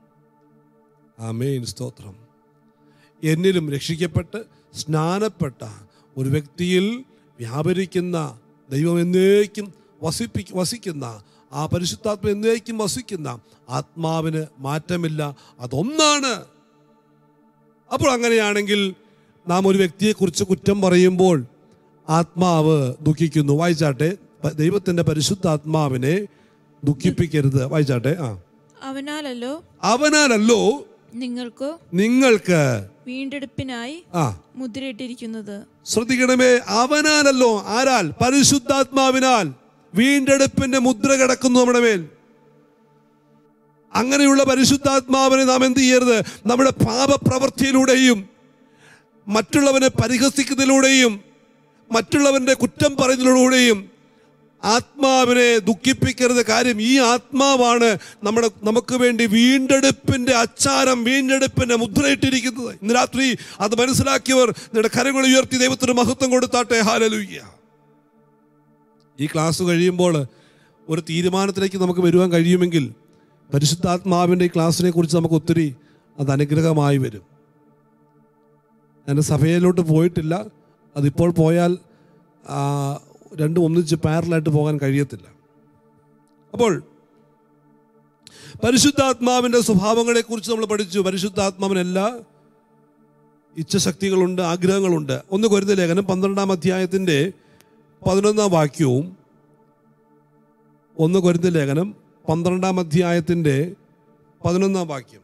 ആമേൻ സ്തോത്രം എന്നിലും രക്ഷിക്കപ്പെട്ട് സ്നാനപ്പെട്ട ഒരു വ്യക്തിയിൽ വ്യാപരിക്കുന്ന ദൈവം എന്നേക്കും വസിപ്പി വസിക്കുന്ന ആ പരിശുദ്ധാത്മ എന്നേക്കും വസിക്കുന്ന ആത്മാവിന് മാറ്റമില്ല അതൊന്നാണ് അപ്പോൾ അങ്ങനെയാണെങ്കിൽ നാം ഒരു വ്യക്തിയെക്കുറിച്ച് കുറ്റം പറയുമ്പോൾ ആത്മാവ് ദുഃഖിക്കുന്നു വായിച്ചാട്ടെ പ- ദൈവത്തിന്റെ പരിശുദ്ധാത്മാവിനെ ദുഃഖിപ്പിക്കരുത് വായിച്ചാട്ടെ ആ
അവനാലല്ലോ
അവനാലല്ലോ
നിങ്ങൾക്ക്
നിങ്ങൾക്ക്
വീണ്ടെടുപ്പിനായി
ആ
മുദ്രയിട്ടിരിക്കുന്നത്
ശ്രദ്ധിക്കണമേ അവനാലല്ലോ ആരാൽ പരിശുദ്ധാത്മാവിനാൽ വീണ്ടെടുപ്പിന്റെ മുദ്ര കിടക്കുന്നു നമ്മുടെ മേൽ അങ്ങനെയുള്ള പരിശുദ്ധാത്മാവിനെ നാം എന്ത് ചെയ്യരുത് നമ്മുടെ പാപപ്രവൃത്തിയിലൂടെയും മറ്റുള്ളവനെ പരിഹസിക്കുന്നതിലൂടെയും മറ്റുള്ളവന്റെ കുറ്റം പറയുന്നതിലൂടെയും ആത്മാവിനെ ദുഃഖിപ്പിക്കരുത് കാര്യം ഈ ആത്മാവാണ് നമ്മുടെ നമുക്ക് വേണ്ടി വീണ്ടെടുപ്പിന്റെ അച്ചാരം വീണ്ടെടുപ്പിന്റെ മുദ്രയിട്ടിരിക്കുന്നത് ഇന്ന് രാത്രി അത് മനസ്സിലാക്കിയവർ നിങ്ങളുടെ കരങ്ങൾ ഉയർത്തി ദൈവത്തിന് മഹത്വം കൊടുത്താട്ടെ ഹാലലുയ്യ ഈ ക്ലാസ് കഴിയുമ്പോൾ ഒരു തീരുമാനത്തിലേക്ക് നമുക്ക് വരുവാൻ കഴിയുമെങ്കിൽ പരിശുദ്ധാത്മാവിൻ്റെ ഈ ക്ലാസ്സിനെ കുറിച്ച് നമുക്ക് ഒത്തിരി അത് അനുഗ്രഹമായി വരും ഞാൻ സഭയിലോട്ട് പോയിട്ടില്ല അതിപ്പോൾ പോയാൽ ആ, രണ്ടും ഒന്നിച്ച് പാരലായിട്ട് പോകാൻ കഴിയത്തില്ല അപ്പോൾ പരിശുദ്ധാത്മാവിൻ്റെ സ്വഭാവങ്ങളെക്കുറിച്ച് നമ്മൾ പഠിച്ചു പരിശുദ്ധാത്മാവിന് എല്ലാ ഇച്ഛശക്തികളുണ്ട് ആഗ്രഹങ്ങളുണ്ട് ഒന്ന് കൊരുന്ന ലേഖനം പന്ത്രണ്ടാം അധ്യായത്തിൻ്റെ പതിനൊന്നാം വാക്യവും ഒന്ന് കൊരുന്ന ലേഖനം പന്ത്രണ്ടാം അധ്യായത്തിൻ്റെ പതിനൊന്നാം വാക്യം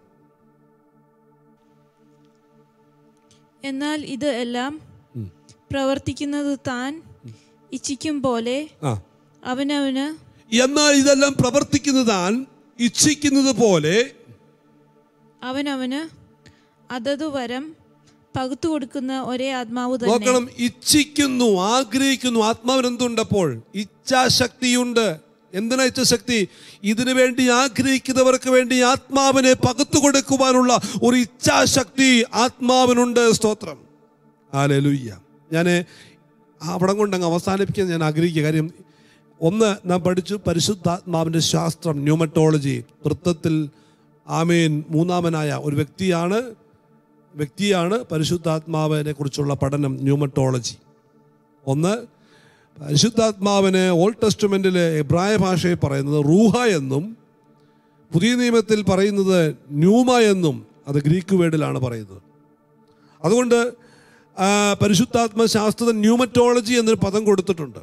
എന്നാൽ ഇത് എല്ലാം പ്രവർത്തിക്കുന്നത് താൻ ഇച്ഛിക്കും പോലെ
ആ
അവനവന്
എന്നാൽ ഇതെല്ലാം പ്രവർത്തിക്കുന്നതാൻ ഇച്ഛിക്കുന്നത് പോലെ
അവനവന് അതതു വരം പകുത്തു കൊടുക്കുന്ന ഒരേ ആത്മാവ് തന്നെ
നോക്കണം ഇച്ഛിക്കുന്നു ആഗ്രഹിക്കുന്നു ആത്മാവിന് എന്തുണ്ടപ്പോൾ ഇച്ഛാശക്തിയുണ്ട് എന്തിനാ ഇച്ഛാശക്തി ഇതിനു വേണ്ടി ആഗ്രഹിക്കുന്നവർക്ക് വേണ്ടി ആത്മാവിനെ പകുത്തു കൊടുക്കുവാനുള്ള ഒരു ഇച്ഛാശക്തി ആത്മാവിനുണ്ട് സ്തോത്രം ആലലുയ്യ ഞാൻ അവിടം കൊണ്ടങ്ങ് അവസാനിപ്പിക്കാൻ ഞാൻ ആഗ്രഹിക്കുക കാര്യം ഒന്ന് നാം പഠിച്ചു പരിശുദ്ധാത്മാവിൻ്റെ ശാസ്ത്രം ന്യൂമറ്റോളജി വൃത്തത്തിൽ ആമേൻ മൂന്നാമനായ ഒരു വ്യക്തിയാണ് വ്യക്തിയാണ് പരിശുദ്ധാത്മാവിനെ കുറിച്ചുള്ള പഠനം ന്യൂമറ്റോളജി ഒന്ന് പരിശുദ്ധാത്മാവിന് ഓൾഡ് ടെസ്റ്റ്മെൻറ്റിലെ എബ്രായ ഭാഷയിൽ പറയുന്നത് റൂഹ എന്നും പുതിയ നിയമത്തിൽ പറയുന്നത് ന്യൂമ എന്നും അത് ഗ്രീക്ക് വേർഡിലാണ് പറയുന്നത് അതുകൊണ്ട് ആ, പരിശുദ്ധാത്മ ശാസ്ത്രത്തിൽ ന്യൂമറ്റോളജി എന്നൊരു പദം കൊടുത്തിട്ടുണ്ട്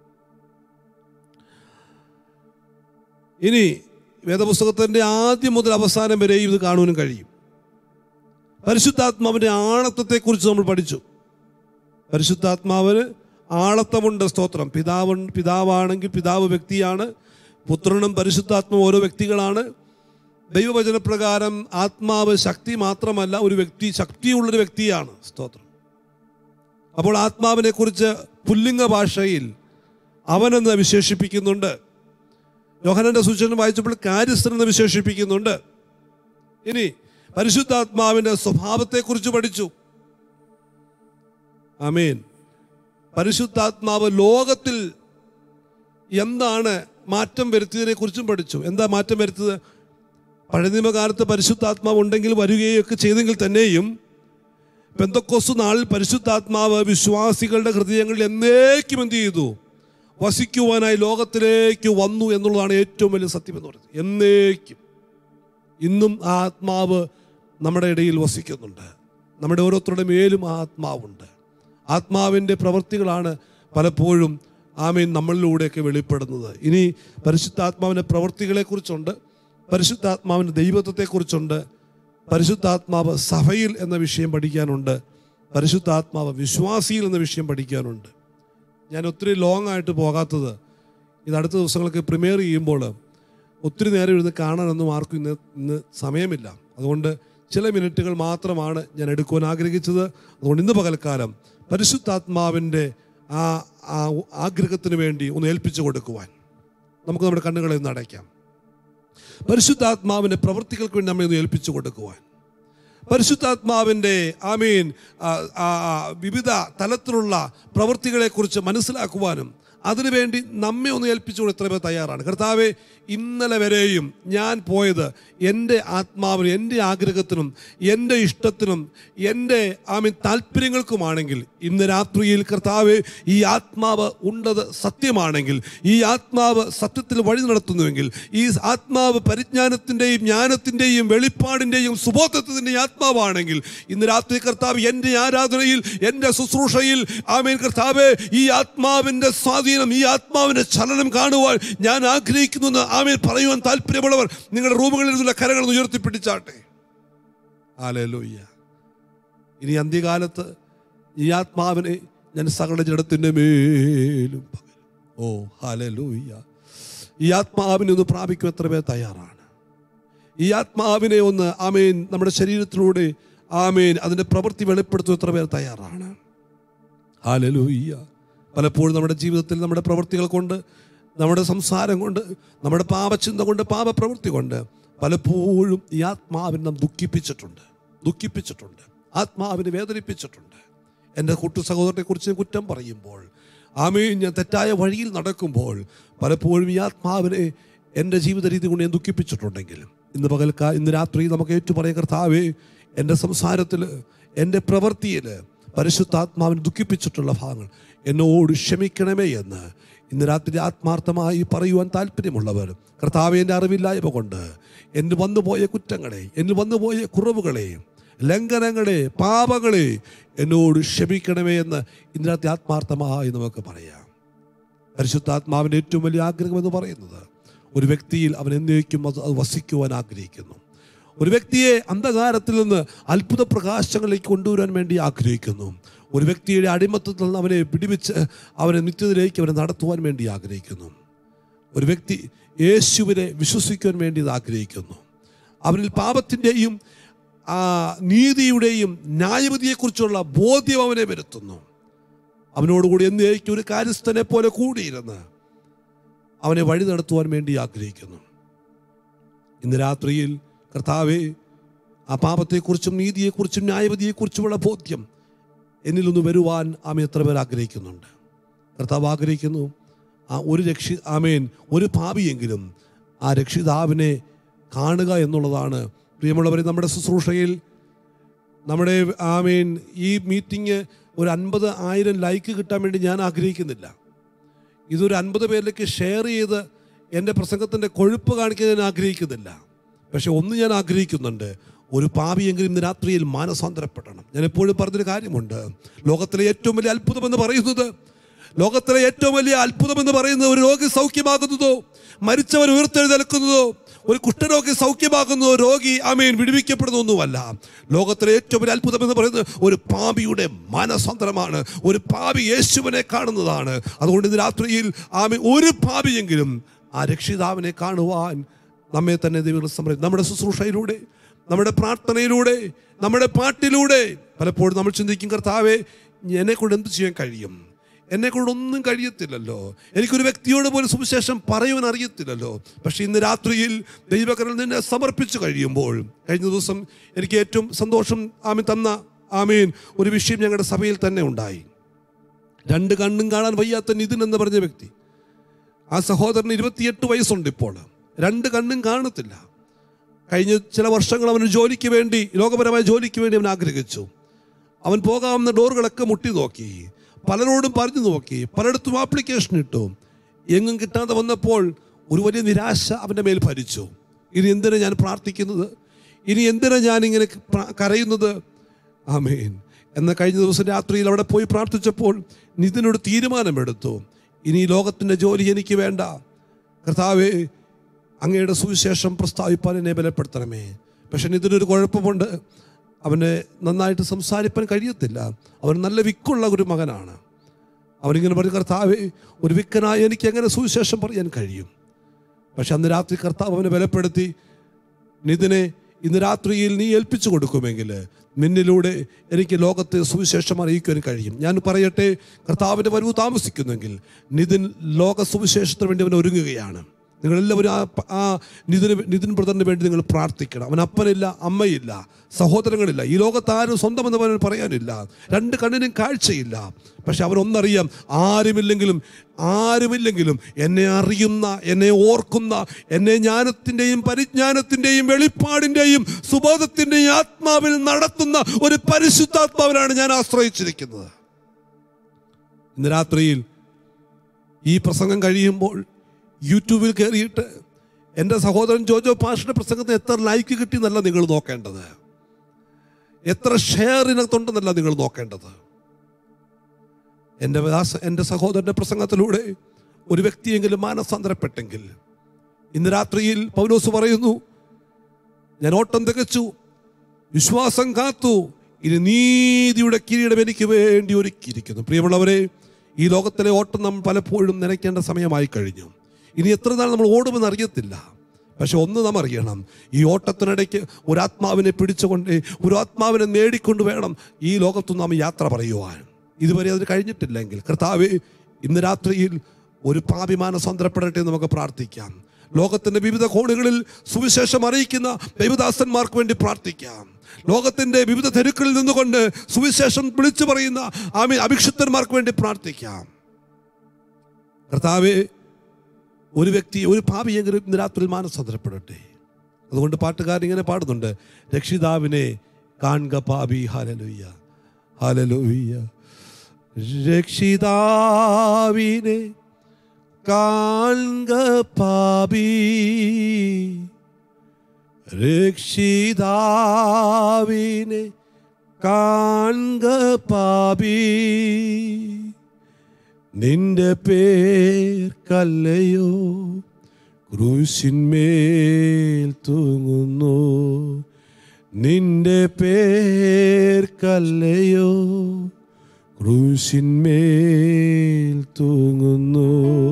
ഇനി വേദപുസ്തകത്തിൻ്റെ ആദ്യം മുതൽ അവസാനം വരെയും ഇത് കാണുവാനും കഴിയും പരിശുദ്ധാത്മാവിൻ്റെ ആളത്വത്തെക്കുറിച്ച് നമ്മൾ പഠിച്ചു പരിശുദ്ധാത്മാവിന് ആളത്വമുണ്ട് സ്തോത്രം പിതാവ് പിതാവാണെങ്കിൽ പിതാവ് വ്യക്തിയാണ് പുത്രനും പരിശുദ്ധാത്മാവ് ഓരോ വ്യക്തികളാണ് ദൈവവചനപ്രകാരം ആത്മാവ് ശക്തി മാത്രമല്ല ഒരു വ്യക്തി ശക്തിയുള്ളൊരു വ്യക്തിയാണ് സ്തോത്രം അപ്പോൾ ആത്മാവിനെ കുറിച്ച് പുല്ലിംഗ ഭാഷയിൽ അവനെന്ന് വിശേഷിപ്പിക്കുന്നുണ്ട് യോഹനന്റെ സൂചന വായിച്ചപ്പോൾ കാര്യസ്ഥൻ എന്ന് വിശേഷിപ്പിക്കുന്നുണ്ട് ഇനി പരിശുദ്ധാത്മാവിന്റെ സ്വഭാവത്തെക്കുറിച്ച് പഠിച്ചു ആമേൻ പരിശുദ്ധാത്മാവ് ലോകത്തിൽ എന്താണ് മാറ്റം വരുത്തിയതിനെ കുറിച്ചും പഠിച്ചു എന്താ മാറ്റം വരുത്തിയത് പഴയ നിയമകാലത്ത് പരിശുദ്ധാത്മാവ് ഉണ്ടെങ്കിൽ വരികയൊക്കെ ചെയ്തെങ്കിൽ തന്നെയും പെന്തക്കൊസ് നാളിൽ പരിശുദ്ധാത്മാവ് വിശ്വാസികളുടെ ഹൃദയങ്ങളിൽ എന്നേക്കും എന്ത് ചെയ്തു വസിക്കുവാനായി ലോകത്തിലേക്ക് വന്നു എന്നുള്ളതാണ് ഏറ്റവും വലിയ സത്യം എന്ന് പറയുന്നത് എന്നേക്കും ഇന്നും ആ ആത്മാവ് നമ്മുടെ ഇടയിൽ വസിക്കുന്നുണ്ട് നമ്മുടെ ഓരോരുത്തരുടെ മേലും ആ ആത്മാവുണ്ട് ആത്മാവിൻ്റെ പ്രവൃത്തികളാണ് പലപ്പോഴും ആമീൻ നമ്മളിലൂടെയൊക്കെ വെളിപ്പെടുന്നത് ഇനി പരിശുദ്ധാത്മാവിൻ്റെ പ്രവൃത്തികളെക്കുറിച്ചുണ്ട് പരിശുദ്ധാത്മാവിൻ്റെ ദൈവത്വത്തെക്കുറിച്ചുണ്ട് പരിശുദ്ധാത്മാവ് സഭയിൽ എന്ന വിഷയം പഠിക്കാനുണ്ട് പരിശുദ്ധാത്മാവ് വിശ്വാസിയിൽ എന്ന വിഷയം പഠിക്കാനുണ്ട് ഞാൻ ഒത്തിരി ലോങ് ആയിട്ട് പോകാത്തത് ഇത് അടുത്ത ദിവസങ്ങൾക്ക് പ്രിമിയർ ചെയ്യുമ്പോൾ ഒത്തിരി നേരം ഇരുന്ന് കാണാനൊന്നും ആർക്കും ഇന്ന് ഇന്ന് സമയമില്ല അതുകൊണ്ട് ചില മിനിറ്റുകൾ മാത്രമാണ് ഞാൻ എടുക്കുവാൻ ആഗ്രഹിച്ചത് അതുകൊണ്ട് ഇന്ന് പകൽക്കാലം പരിശുദ്ധാത്മാവിൻ്റെ ആ ആ ആഗ്രഹത്തിന് വേണ്ടി ഒന്ന് ഏൽപ്പിച്ചു കൊടുക്കുവാൻ നമുക്ക് നമ്മുടെ കണ്ണുകളെ ഒന്ന് അടയ്ക്കാം പരിശുദ്ധാത്മാവിൻ്റെ പ്രവൃത്തികൾക്ക് വേണ്ടി നമ്മെ ഒന്ന് ഏൽപ്പിച്ചു കൊടുക്കുവാൻ പരിശുദ്ധാത്മാവിൻ്റെ ആമീൻ ആ, ആ, ആ, വിവിധ തലത്തിലുള്ള പ്രവൃത്തികളെക്കുറിച്ച് മനസ്സിലാക്കുവാനും അതിനുവേണ്ടി നമ്മെ ഒന്ന് ഏൽപ്പിച്ചുകൊണ്ട് എത്ര പേർ തയ്യാറാണ് കർത്താവെ ഇന്നലെ വരെയും ഞാൻ പോയത് എൻ്റെ ആത്മാവിനും എൻ്റെ ആഗ്രഹത്തിനും എൻ്റെ ഇഷ്ടത്തിനും എൻ്റെ ആമീൻ താല്പര്യങ്ങൾക്കുമാണെങ്കിൽ ഇന്ന് രാത്രിയിൽ കർത്താവെ ഈ ആത്മാവ് ഉണ്ടത് സത്യമാണെങ്കിൽ ഈ ആത്മാവ് സത്യത്തിൽ വഴി നടത്തുന്നുവെങ്കിൽ ഈ ആത്മാവ് പരിജ്ഞാനത്തിൻ്റെയും ജ്ഞാനത്തിൻ്റെയും വെളിപ്പാടിൻ്റെയും സുബോധത്തിൻ്റെയും ആത്മാവാണെങ്കിൽ ഇന്ന് രാത്രി കർത്താവ് എൻ്റെ ആരാധനയിൽ എൻ്റെ ശുശ്രൂഷയിൽ ആമേൻ കർത്താവ് ഈ ആത്മാവിൻ്റെ സ്വാധീനം ഈ ആത്മാവിൻ്റെ ചലനം കാണുവാൻ ഞാൻ ആഗ്രഹിക്കുന്നു എന്ന് ആമേൻ പറയുവാൻ താല്പര്യമുള്ളവർ നിങ്ങളുടെ റൂമുകളിൽ നിന്നുള്ള കരങ്ങൾ ഒന്ന് ഉയർത്തിപ്പിടിച്ചാട്ടെ ആലൂയ്യ ഇനി അന്ത്യകാലത്ത് ഈ ആത്മാവിനെ ഞാൻ സകല ജഡത്തിൻ്റെ മേലും പകരും ഓ ഹാലൂയ്യ ഈ ആത്മാവിനെ ഒന്ന് പ്രാപിക്കും എത്ര പേർ തയ്യാറാണ് ഈ ആത്മാവിനെ ഒന്ന് ആമേൻ നമ്മുടെ ശരീരത്തിലൂടെ ആമേൻ അതിൻ്റെ പ്രവൃത്തി വെളിപ്പെടുത്തും എത്ര പേർ തയ്യാറാണ് ഹാലലൂയ്യ പലപ്പോഴും നമ്മുടെ ജീവിതത്തിൽ നമ്മുടെ പ്രവൃത്തികൾ കൊണ്ട് നമ്മുടെ സംസാരം കൊണ്ട് നമ്മുടെ പാപചിന്ത കൊണ്ട് പാപപ്രവൃത്തി കൊണ്ട് പലപ്പോഴും ഈ ആത്മാവിനെ നാം ദുഃഖിപ്പിച്ചിട്ടുണ്ട് ദുഃഖിപ്പിച്ചിട്ടുണ്ട് ആത്മാവിനെ വേദനിപ്പിച്ചിട്ടുണ്ട് എൻ്റെ കൂട്ടു സഹോദരനെ കുറിച്ച് ഞാൻ കുറ്റം പറയുമ്പോൾ ആമേൻ ഞാൻ തെറ്റായ വഴിയിൽ നടക്കുമ്പോൾ പലപ്പോഴും ഈ ആത്മാവിനെ എൻ്റെ ജീവിത രീതി കൊണ്ട് ഞാൻ ദുഃഖിപ്പിച്ചിട്ടുണ്ടെങ്കിൽ ഇന്ന് പകൽക്കാ ഇന്ന് രാത്രി നമുക്ക് ഏറ്റു പറയാം കർത്താവേ എൻ്റെ സംസാരത്തിൽ എൻ്റെ പ്രവൃത്തിയിൽ പരിശുദ്ധാത്മാവിനെ ദുഃഖിപ്പിച്ചിട്ടുള്ള ഭാഗങ്ങൾ എന്നോട് ക്ഷമിക്കണമേ എന്ന് ഇന്ന് രാത്രി ആത്മാർത്ഥമായി പറയുവാൻ താല്പര്യമുള്ളവർ കർത്താവെ എൻ്റെ അറിവില്ലായ്മ കൊണ്ട് എന്നിൽ വന്നുപോയ കുറ്റങ്ങളെ എന്നിൽ വന്നുപോയ കുറവുകളെ ലംഘനങ്ങളെ പാപങ്ങളെ എന്നോട് ക്ഷമിക്കണമേ എന്ന് ഇന്ന് രാത്രി ആത്മാർത്ഥമായി നമുക്ക് പറയാം പരിശുദ്ധാത്മാവിൻ്റെ ഏറ്റവും വലിയ ആഗ്രഹം എന്ന് പറയുന്നത് ഒരു വ്യക്തിയിൽ അവൻ എന്നേക്കും അത് അത് വസിക്കുവാൻ ആഗ്രഹിക്കുന്നു ഒരു വ്യക്തിയെ അന്ധകാരത്തിൽ നിന്ന് അത്ഭുത പ്രകാശങ്ങളിലേക്ക് കൊണ്ടുവരാൻ വേണ്ടി ആഗ്രഹിക്കുന്നു ഒരു വ്യക്തിയുടെ അടിമത്തത്തിൽ നിന്ന് അവനെ പിടിവിച്ച് അവനെ നിത്യതയിലേക്ക് അവനെ നടത്തുവാൻ വേണ്ടി ആഗ്രഹിക്കുന്നു ഒരു വ്യക്തി യേശുവിനെ വിശ്വസിക്കുവാൻ വേണ്ടി ഇത് ആഗ്രഹിക്കുന്നു അവനിൽ പാപത്തിൻ്റെയും ആ നീതിയുടെയും ന്യായവിധിയെക്കുറിച്ചുള്ള ബോധ്യം അവനെ വരുത്തുന്നു അവനോടുകൂടി എന്നേക്കും ഒരു കാര്യസ്ഥനെ പോലെ കൂടിയിരുന്ന് അവനെ വഴി നടത്തുവാൻ വേണ്ടി ആഗ്രഹിക്കുന്നു ഇന്ന് രാത്രിയിൽ കർത്താവെ ആ പാപത്തെക്കുറിച്ചും നീതിയെക്കുറിച്ചും ന്യായവിധിയെക്കുറിച്ചുമുള്ള ബോധ്യം എന്നിലൊന്ന് വരുവാൻ ആമ എത്ര പേർ ആഗ്രഹിക്കുന്നുണ്ട് കർത്താവ് ആഗ്രഹിക്കുന്നു ആ ഒരു രക്ഷി ആമേൻ ഒരു പാപിയെങ്കിലും ആ രക്ഷിതാവിനെ കാണുക എന്നുള്ളതാണ് പ്രിയമുള്ളവരെ നമ്മുടെ ശുശ്രൂഷയിൽ നമ്മുടെ ആമീൻ ഈ മീറ്റിംഗ് ഒരു അൻപത് ആയിരം ലൈക്ക് കിട്ടാൻ വേണ്ടി ഞാൻ ആഗ്രഹിക്കുന്നില്ല ഇതൊരു അൻപത് പേരിലേക്ക് ഷെയർ ചെയ്ത് എൻ്റെ പ്രസംഗത്തിൻ്റെ കൊഴുപ്പ് കാണിക്കാൻ ഞാൻ ആഗ്രഹിക്കുന്നില്ല പക്ഷെ ഒന്ന് ഞാൻ ആഗ്രഹിക്കുന്നുണ്ട് ഒരു പാപിയെങ്കിലും ഇന്ന് രാത്രിയിൽ മാനസാന്തരപ്പെടണം ഞാൻ എപ്പോഴും പറഞ്ഞൊരു കാര്യമുണ്ട് ലോകത്തിലെ ഏറ്റവും വലിയ അത്ഭുതം എന്ന് പറയുന്നത് ലോകത്തിലെ ഏറ്റവും വലിയ അത്ഭുതം എന്ന് പറയുന്നത് ഒരു രോഗി സൗഖ്യമാകുന്നതോ മരിച്ചവർ ഉയർത്തെഴുന്നേൽക്കുന്നതോ ഒരു കുഷ്ഠരോഗി സൗഖ്യമാകുന്നതോ രോഗി ആമേൻ വിടുവിക്കപ്പെടുന്നൊന്നുമല്ല ലോകത്തിലെ ഏറ്റവും വലിയ അത്ഭുതം എന്ന് പറയുന്നത് ഒരു പാപിയുടെ മാനസാന്തരമാണ് ഒരു പാപി യേശുവിനെ കാണുന്നതാണ് അതുകൊണ്ട് ഇന്ന് രാത്രിയിൽ ആമേ ഒരു പാപിയെങ്കിലും ആ രക്ഷിതാവിനെ കാണുവാൻ നമ്മെ തന്നെ ദൈവം സമരം നമ്മുടെ ശുശ്രൂഷയിലൂടെ നമ്മുടെ പ്രാർത്ഥനയിലൂടെ നമ്മുടെ പാട്ടിലൂടെ പലപ്പോഴും നമ്മൾ ചിന്തിക്കും കർത്താവെ എന്നെ കൊണ്ട് എന്ത് ചെയ്യാൻ കഴിയും എന്നെ കൊണ്ടൊന്നും കഴിയത്തില്ലല്ലോ എനിക്കൊരു വ്യക്തിയോട് പോലും സുവിശേഷം പറയുവാൻ അറിയത്തില്ലല്ലോ പക്ഷെ ഇന്ന് രാത്രിയിൽ ദൈവകരൽ നിന്നെ സമർപ്പിച്ചു കഴിയുമ്പോൾ കഴിഞ്ഞ ദിവസം എനിക്ക് ഏറ്റവും സന്തോഷം ആമീൻ തന്ന ആമീൻ ഒരു വിഷയം ഞങ്ങളുടെ സഭയിൽ തന്നെ ഉണ്ടായി രണ്ട് കണ്ണും കാണാൻ വയ്യാത്ത നിതിൻ എന്ന് പറഞ്ഞ വ്യക്തി ആ സഹോദരന് ഇരുപത്തിയെട്ട് വയസ്സുണ്ട് ഇപ്പോൾ രണ്ട് കണ്ണും കാണത്തില്ല കഴിഞ്ഞ ചില വർഷങ്ങൾ അവന് ജോലിക്ക് വേണ്ടി ലോകപരമായ ജോലിക്ക് വേണ്ടി അവൻ ആഗ്രഹിച്ചു അവൻ പോകാവുന്ന ഡോറുകളൊക്കെ മുട്ടി നോക്കി പലരോടും പറഞ്ഞു നോക്കി പലയിടത്തും ആപ്ലിക്കേഷൻ ഇട്ടു എങ്ങും കിട്ടാതെ വന്നപ്പോൾ ഒരു വലിയ നിരാശ അവൻ്റെ മേൽ ഭരിച്ചു ഇനി എന്തിനാ ഞാൻ പ്രാർത്ഥിക്കുന്നത് ഇനി എന്തിനാ ഞാൻ ഇങ്ങനെ പ്ര- കരയുന്നത് ആമേൻ എന്ന കഴിഞ്ഞ ദിവസം രാത്രിയിൽ അവിടെ പോയി പ്രാർത്ഥിച്ചപ്പോൾ നിതിനൊരു തീരുമാനമെടുത്തു ഇനി ഈ ലോകത്തിൻ്റെ ജോലി എനിക്ക് വേണ്ട കർത്താവേ അങ്ങയുടെ സുവിശേഷം പ്രസ്താവിപ്പാൻ എന്നെ ബലപ്പെടുത്തണമേ പക്ഷെ ഇതിനൊരു കുഴപ്പമുണ്ട് അവന് നന്നായിട്ട് സംസാരിപ്പാൻ കഴിയത്തില്ല അവൻ നല്ല വിക്കുള്ള ഒരു മകനാണ് അവനിങ്ങനെ പറഞ്ഞു കർത്താവേ ഒരു വിക്കനായ എനിക്ക് എങ്ങനെ സുവിശേഷം പറയാൻ കഴിയും പക്ഷെ അന്ന് രാത്രി കർത്താവ് അവനെ ബലപ്പെടുത്തി നിതിനെ ഇന്ന് രാത്രിയിൽ നീ ഏൽപ്പിച്ചു കൊടുക്കുമെങ്കിൽ നിന്നിലൂടെ എനിക്ക് ലോകത്തെ സുവിശേഷം അറിയിക്കാൻ കഴിയും ഞാൻ പറയട്ടെ കർത്താവിൻ്റെ വരവ് താമസിക്കുന്നെങ്കിൽ നിതിൻ ലോക സുവിശേഷത്തിന് വേണ്ടി അവൻ ഒരുങ്ങുകയാണ് നിങ്ങളെല്ലാവരും ആ പ- ആ നിതിന് നിതിൻ ബ്രദറിന് വേണ്ടി നിങ്ങൾ പ്രാർത്ഥിക്കണം അവൻ അപ്പനില്ല അമ്മയില്ല സഹോദരങ്ങളില്ല ഈ ലോകത്ത് ആരും സ്വന്തമെന്ന് അവന് പറയാനില്ല രണ്ട് കണ്ണിനും കാഴ്ചയില്ല പക്ഷെ അവനൊന്നറിയാം ആരുമില്ലെങ്കിലും ആരുമില്ലെങ്കിലും എന്നെ അറിയുന്ന എന്നെ ഓർക്കുന്ന എന്നെ ജ്ഞാനത്തിൻ്റെയും പരിജ്ഞാനത്തിൻ്റെയും വെളിപ്പാടിൻ്റെയും സുബോധത്തിൻ്റെയും ആത്മാവിൽ നടത്തുന്ന ഒരു പരിശുദ്ധാത്മാവിനാണ് ഞാൻ ആശ്രയിച്ചിരിക്കുന്നത് ഇന്ന് രാത്രിയിൽ ഈ പ്രസംഗം കഴിയുമ്പോൾ യൂട്യൂബിൽ കയറിയിട്ട് എൻ്റെ സഹോദരൻ ജോജോ പാഷയുടെ പ്രസംഗത്തിന് എത്ര ലൈക്ക് കിട്ടി എന്നല്ല നിങ്ങൾ നോക്കേണ്ടത് എത്ര ഷെയർ ഇതിനകത്തുണ്ടെന്നല്ല നിങ്ങൾ നോക്കേണ്ടത് എൻ്റെ ദാസ എൻ്റെ സഹോദരൻ്റെ പ്രസംഗത്തിലൂടെ ഒരു വ്യക്തിയെങ്കിലും മാനസാന്തരപ്പെട്ടെങ്കിൽ ഇന്ന് രാത്രിയിൽ പൗലോസ് പറയുന്നു ഞാൻ ഓട്ടം തികച്ചു വിശ്വാസം കാത്തു ഇനി നീതിയുടെ കിരീടം എനിക്ക് വേണ്ടി ഒരുക്കിയിരിക്കുന്നു പ്രിയമുള്ളവരെ ഈ ലോകത്തിലെ ഓട്ടം നമ്മൾ പലപ്പോഴും നനയ്ക്കേണ്ട സമയമായി കഴിഞ്ഞു ഇനി എത്ര നാൾ നമ്മൾ ഓടുമെന്ന് അറിയത്തില്ല പക്ഷെ ഒന്ന് നാം അറിയണം ഈ ഓട്ടത്തിനിടയ്ക്ക് ഒരു ആത്മാവിനെ പിടിച്ചുകൊണ്ട് ഒരു ആത്മാവിനെ നേടിക്കൊണ്ട് വേണം ഈ ലോകത്തു നാം യാത്ര പറയുവാൻ ഇതുവരെ അത് കഴിഞ്ഞിട്ടില്ലെങ്കിൽ കർത്താവെ ഇന്ന് രാത്രിയിൽ ഒരു പാപിമാനസാന്തരപ്പെടട്ടെ എന്ന് നമുക്ക് പ്രാർത്ഥിക്കാം ലോകത്തിന്റെ വിവിധ കോണുകളിൽ സുവിശേഷം അറിയിക്കുന്ന ദൈവദാസന്മാർക്ക് വേണ്ടി പ്രാർത്ഥിക്കാം ലോകത്തിന്റെ വിവിധ തെരുക്കളിൽ നിന്നുകൊണ്ട് സുവിശേഷം വിളിച്ചു പറയുന്ന ആമി അഭിഷിക്തന്മാർക്ക് വേണ്ടി പ്രാർത്ഥിക്കാം കർത്താവെ ഒരു വ്യക്തി ഒരു പാപിയെങ്കിലും ഇന്ന് രാത്രിയിൽ മാനസാന്തരപ്പെടട്ടെ അതുകൊണ്ട് പാട്ടുകാരൻ ഇങ്ങനെ പാടുന്നുണ്ട് രക്ഷിതാവിനെ കാൺക പാപി ഹാലലുയ്യ ഹാലലുയ്യ രക്ഷിതാവിനെ കാൺക പാപി രക്ഷിതാവിനെ കാൺക പാപി നിന്റെ പേർക്കല്ലയോ ക്രൂശിന്മേൽ തൂങ്ങുന്നു നിന്റെ പേർക്കല്ലയോ ക്രൂശിന്മേൽ തൂങ്ങുന്നു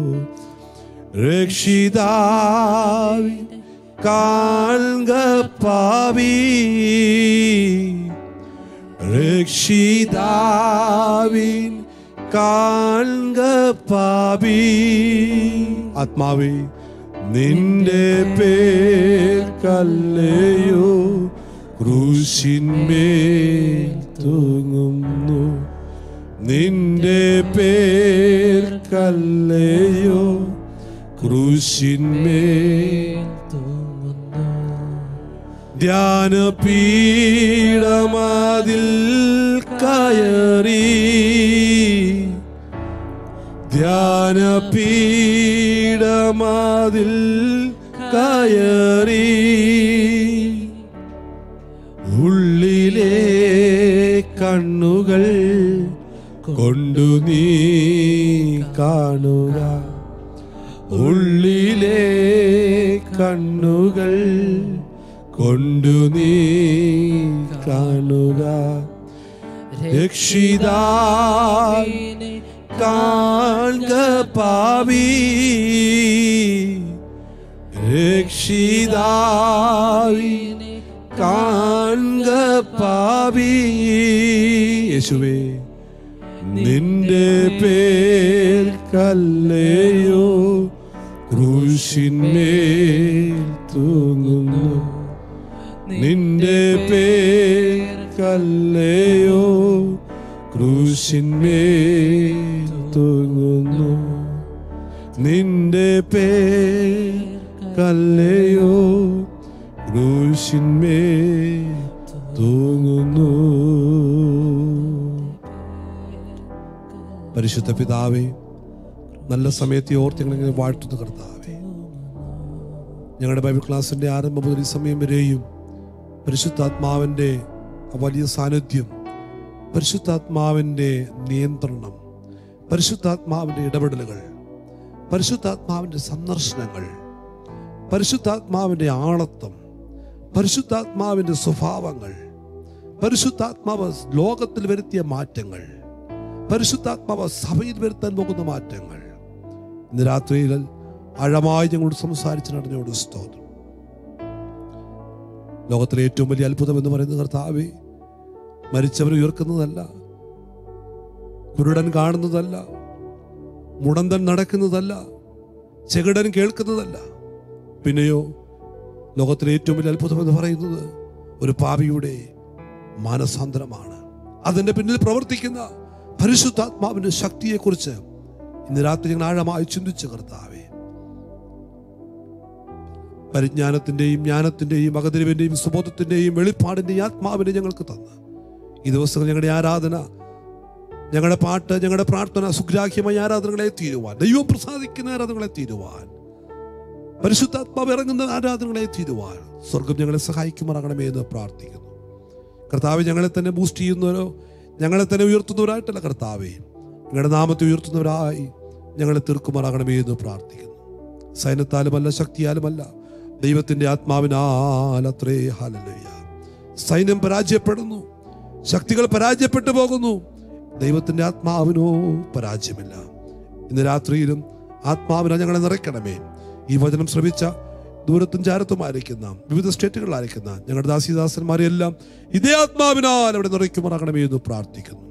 രക്ഷിതാവി കാൺക പാവി രക്ഷിതാവിൻ കാൺക പാപി ആത്മാവേ നിന്റെ പേർക്കല്ലയോ ക്രൂശിന്മേൽ തൂങ്ങുന്നു നിന്റെ പേർക്കല്ലയോ ക്രൂശിന്മേൽ ധ്യാനപീഠമതിൽ കയറി ധ്യാനപീഠമതിൽ കയറി ഉള്ളിലെ കണ്ണുകൾ കൊണ്ടു നീ കാണുക ഉള്ളിലെ കണ്ണുകൾ കൊണ്ടു നീ കാണുക രക്ഷിതായി കാണുക പാവി രക്ഷിതായി കാണുക പാവി യേശുവേ നിന്റെ പേർ കല്ലയോ ക്രൂശിന്മേൽ തൂങ്ങുന്നു നിന്റെ പേർ കല്ലയോ ക്രൂശിന്മേൽ തൂങ്ങുന്നു നിന്റെ പേർ കല്ലയോ ക്രൂശിന്മേൽ തൂങ്ങുന്നു പരിശുദ്ധ പിതാവേ നല്ല സമയത്തെ ഓർത്ത് ഞങ്ങളിങ്ങനെ വാഴ്ത്തുന്ന കർത്താവേ ഞങ്ങളുടെ ബൈബിൾ ക്ലാസ്സിന്റെ ആരംഭം മുതൽ ഈ സമയം വരെയും പരിശുദ്ധാത്മാവിൻ്റെ ആ വലിയ സാന്നിധ്യം പരിശുദ്ധാത്മാവിൻ്റെ നിയന്ത്രണം പരിശുദ്ധാത്മാവിൻ്റെ ഇടപെടലുകൾ പരിശുദ്ധാത്മാവിൻ്റെ സന്ദർശനങ്ങൾ പരിശുദ്ധാത്മാവിൻ്റെ ആളത്വം പരിശുദ്ധാത്മാവിൻ്റെ സ്വഭാവങ്ങൾ പരിശുദ്ധാത്മാവ് ലോകത്തിൽ വരുത്തിയ മാറ്റങ്ങൾ പരിശുദ്ധാത്മാവ് സഭയിൽ വരുത്താൻ പോകുന്ന മാറ്റങ്ങൾ ഇന്ന് രാത്രിയിൽ ആഴമായി ഞങ്ങളോട് സംസാരിച്ച് നടന്നോട് സ്തോത്രം ലോകത്തിലെ ഏറ്റവും വലിയ അത്ഭുതം എന്ന് പറയുന്നത് കർത്താവേ മരിച്ചവർ ഉയർക്കുന്നതല്ല കുരുടൻ കാണുന്നതല്ല മുടന്തൻ നടക്കുന്നതല്ല ചെകിടൻ കേൾക്കുന്നതല്ല പിന്നെയോ ലോകത്തിലെ ഏറ്റവും വലിയ അത്ഭുതം എന്ന് പറയുന്നത് ഒരു പാപിയുടെ മാനസാന്തരമാണ് അതിന്റെ പിന്നിൽ പ്രവർത്തിക്കുന്ന പരിശുദ്ധാത്മാവിന്റെ ശക്തിയെക്കുറിച്ച് ഇന്ന് രാത്രി ഞങ്ങൾ ആഴമായി ചിന്തിച്ചു കർത്താവേ പരിജ്ഞാനത്തിന്റെയും ജ്ഞാനത്തിന്റെയും അകതിരിവിന്റെയും സുബോധത്തിന്റെയും വെളിപ്പാടിന്റെയും ആത്മാവിനെ ഞങ്ങൾക്ക് തന്ന് ഈ ദിവസങ്ങൾ ഞങ്ങളുടെ ആരാധന ഞങ്ങളുടെ പാട്ട് ഞങ്ങളുടെ പ്രാർത്ഥന സുഗ്രാഹ്യമായ ആരാധനകളെ തീരുവാൻ ദൈവം പ്രസാദിക്കുന്ന ആരാധനകളെ തീരുവാൻ പരിശുദ്ധാത്മാവ് ഇറങ്ങുന്ന ആരാധനകളെ തീരുവാൻ സ്വർഗം ഞങ്ങളെ സഹായിക്കുമാറാകണമേ എന്ന് പ്രാർത്ഥിക്കുന്നു കർത്താവ് ഞങ്ങളെ തന്നെ ബൂസ്റ്റ് ചെയ്യുന്നവരോ ഞങ്ങളെ തന്നെ ഉയർത്തുന്നവരായിട്ടല്ല കർത്താവേ ഞങ്ങളുടെ നാമത്തെ ഉയർത്തുന്നവരായി ഞങ്ങളെ തീർക്കുമാറാകണമേ എന്ന് പ്രാർത്ഥിക്കുന്നു സൈന്യത്താലുമല്ല ശക്തിയാലുമല്ല ദൈവത്തിന്റെ ആത്മാവിനാൽ അത്രേ ഹാലലയ്യ സൈന്യം പരാജയപ്പെടുന്നു ശക്തികൾ പരാജയപ്പെട്ടു പോകുന്നു ദൈവത്തിന്റെ ആത്മാവിനോ പരാജയമില്ല ഇന്ന് രാത്രിയിലും ആത്മാവിനെ ഞങ്ങളെ നിറയ്ക്കണമേ ഈ വചനം ശ്രമിച്ച ദൂരത്തും ചാരത്തുമായിരിക്കുന്ന വിവിധ സ്റ്റേറ്റുകളിലായിരിക്കുന്ന ഞങ്ങളുടെ ദാസിദാസന്മാരെല്ലാം ഇതേ ആത്മാവിനാൽ അവിടെ നിറയ്ക്കുമാറാകണമേ എന്ന് പ്രാർത്ഥിക്കുന്നു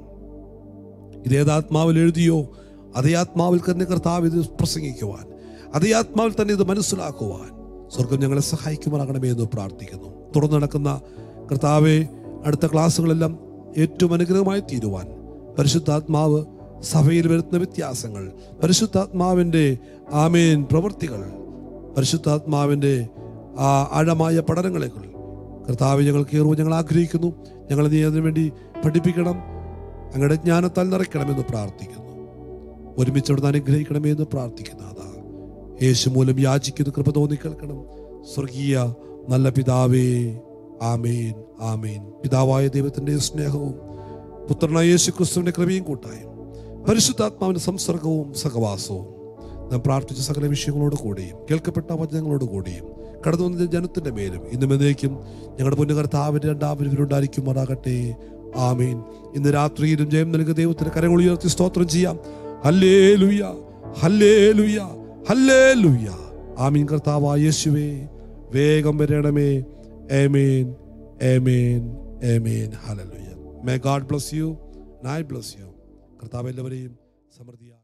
ഇതേതാത്മാവിൽ എഴുതിയോ അതേ ആത്മാവിൽ തന്നെ കർത്താവ് ഇത് പ്രസംഗിക്കുവാൻ അതേ ആത്മാവിൽ തന്നെ ഇത് മനസ്സിലാക്കുവാൻ സ്വർഗം ഞങ്ങളെ സഹായിക്കുമാറാകണമേ എന്ന് പ്രാർത്ഥിക്കുന്നു തുടർന്ന് നടക്കുന്ന കർത്താവെ അടുത്ത ക്ലാസ്സുകളെല്ലാം ഏറ്റവും അനുഗ്രഹമായി തീരുവാൻ പരിശുദ്ധാത്മാവ് സഭയിൽ വരുത്തുന്ന വ്യത്യാസങ്ങൾ പരിശുദ്ധാത്മാവിൻ്റെ ആമേൻ പ്രവൃത്തികൾ പരിശുദ്ധാത്മാവിൻ്റെ ആ ആഴമായ പഠനങ്ങളെക്കുൾ കർത്താവ് ഞങ്ങൾ കയറുവാൻ ഞങ്ങൾ ആഗ്രഹിക്കുന്നു ഞങ്ങൾ നീ അതിനു വേണ്ടി പഠിപ്പിക്കണം അങ്ങയുടെ ജ്ഞാനത്താൽ നിറയ്ക്കണമെന്ന് പ്രാർത്ഥിക്കുന്നു ഒരുമിച്ച് അവിടുന്ന് അനുഗ്രഹിക്കണമേ എന്ന് പ്രാർത്ഥിക്കുന്നു അതാ യേശു മൂലം യാചിക്കുന്ന കൃപ തോന്നി കേൾക്കണം സ്വർഗീയ നല്ല പിതാവേ ആമേൻ ആമേൻ പിതാവായ ദൈവത്തിന്റെ സ്നേഹവും പുത്രനായ യേശു ക്രിസ്തുവിന്റെ കൃപയും കൂട്ടായും പരിശുദ്ധാത്മാവിന്റെ സംസർഗവും സഹവാസവും നാം പ്രാർത്ഥിച്ച സകല വിഷയങ്ങളോട് കൂടിയും കേൾക്കപ്പെട്ട വചനങ്ങളോട് കൂടിയും കടന്നു വന്ന ജനത്തിന്റെ മേലും ഇന്നും എന്നേക്കും ഞങ്ങളുടെ മുന്നു കർത്താവിന്റെ രണ്ടാമരുണ്ടായിരിക്കുമാറാകട്ടെ ആമീൻ ഇന്ന് രാത്രിയിലും ജയം നൽകിയ ദൈവത്തിന് കരങ്ങൾ ഉയർത്തി സ്തോത്രം ചെയ്യാം ഹല്ലേ ലുയ്യ ഹല്ലേ ലുയ്യ ഹല്ലേ ലുയ്യ ആമീൻ കർത്താവായ യേശുവേ വേഗം വരണമേ ഏമേൻ ഏമേൻ ഏമേൻ ഹല്ലേലൂയ മേ ഗാഡ് ബ്ലസ് യു നൈ ബ്ലസ് യു കർത്താവ് എല്ലാവരെയും സമൃദ്ധിയാ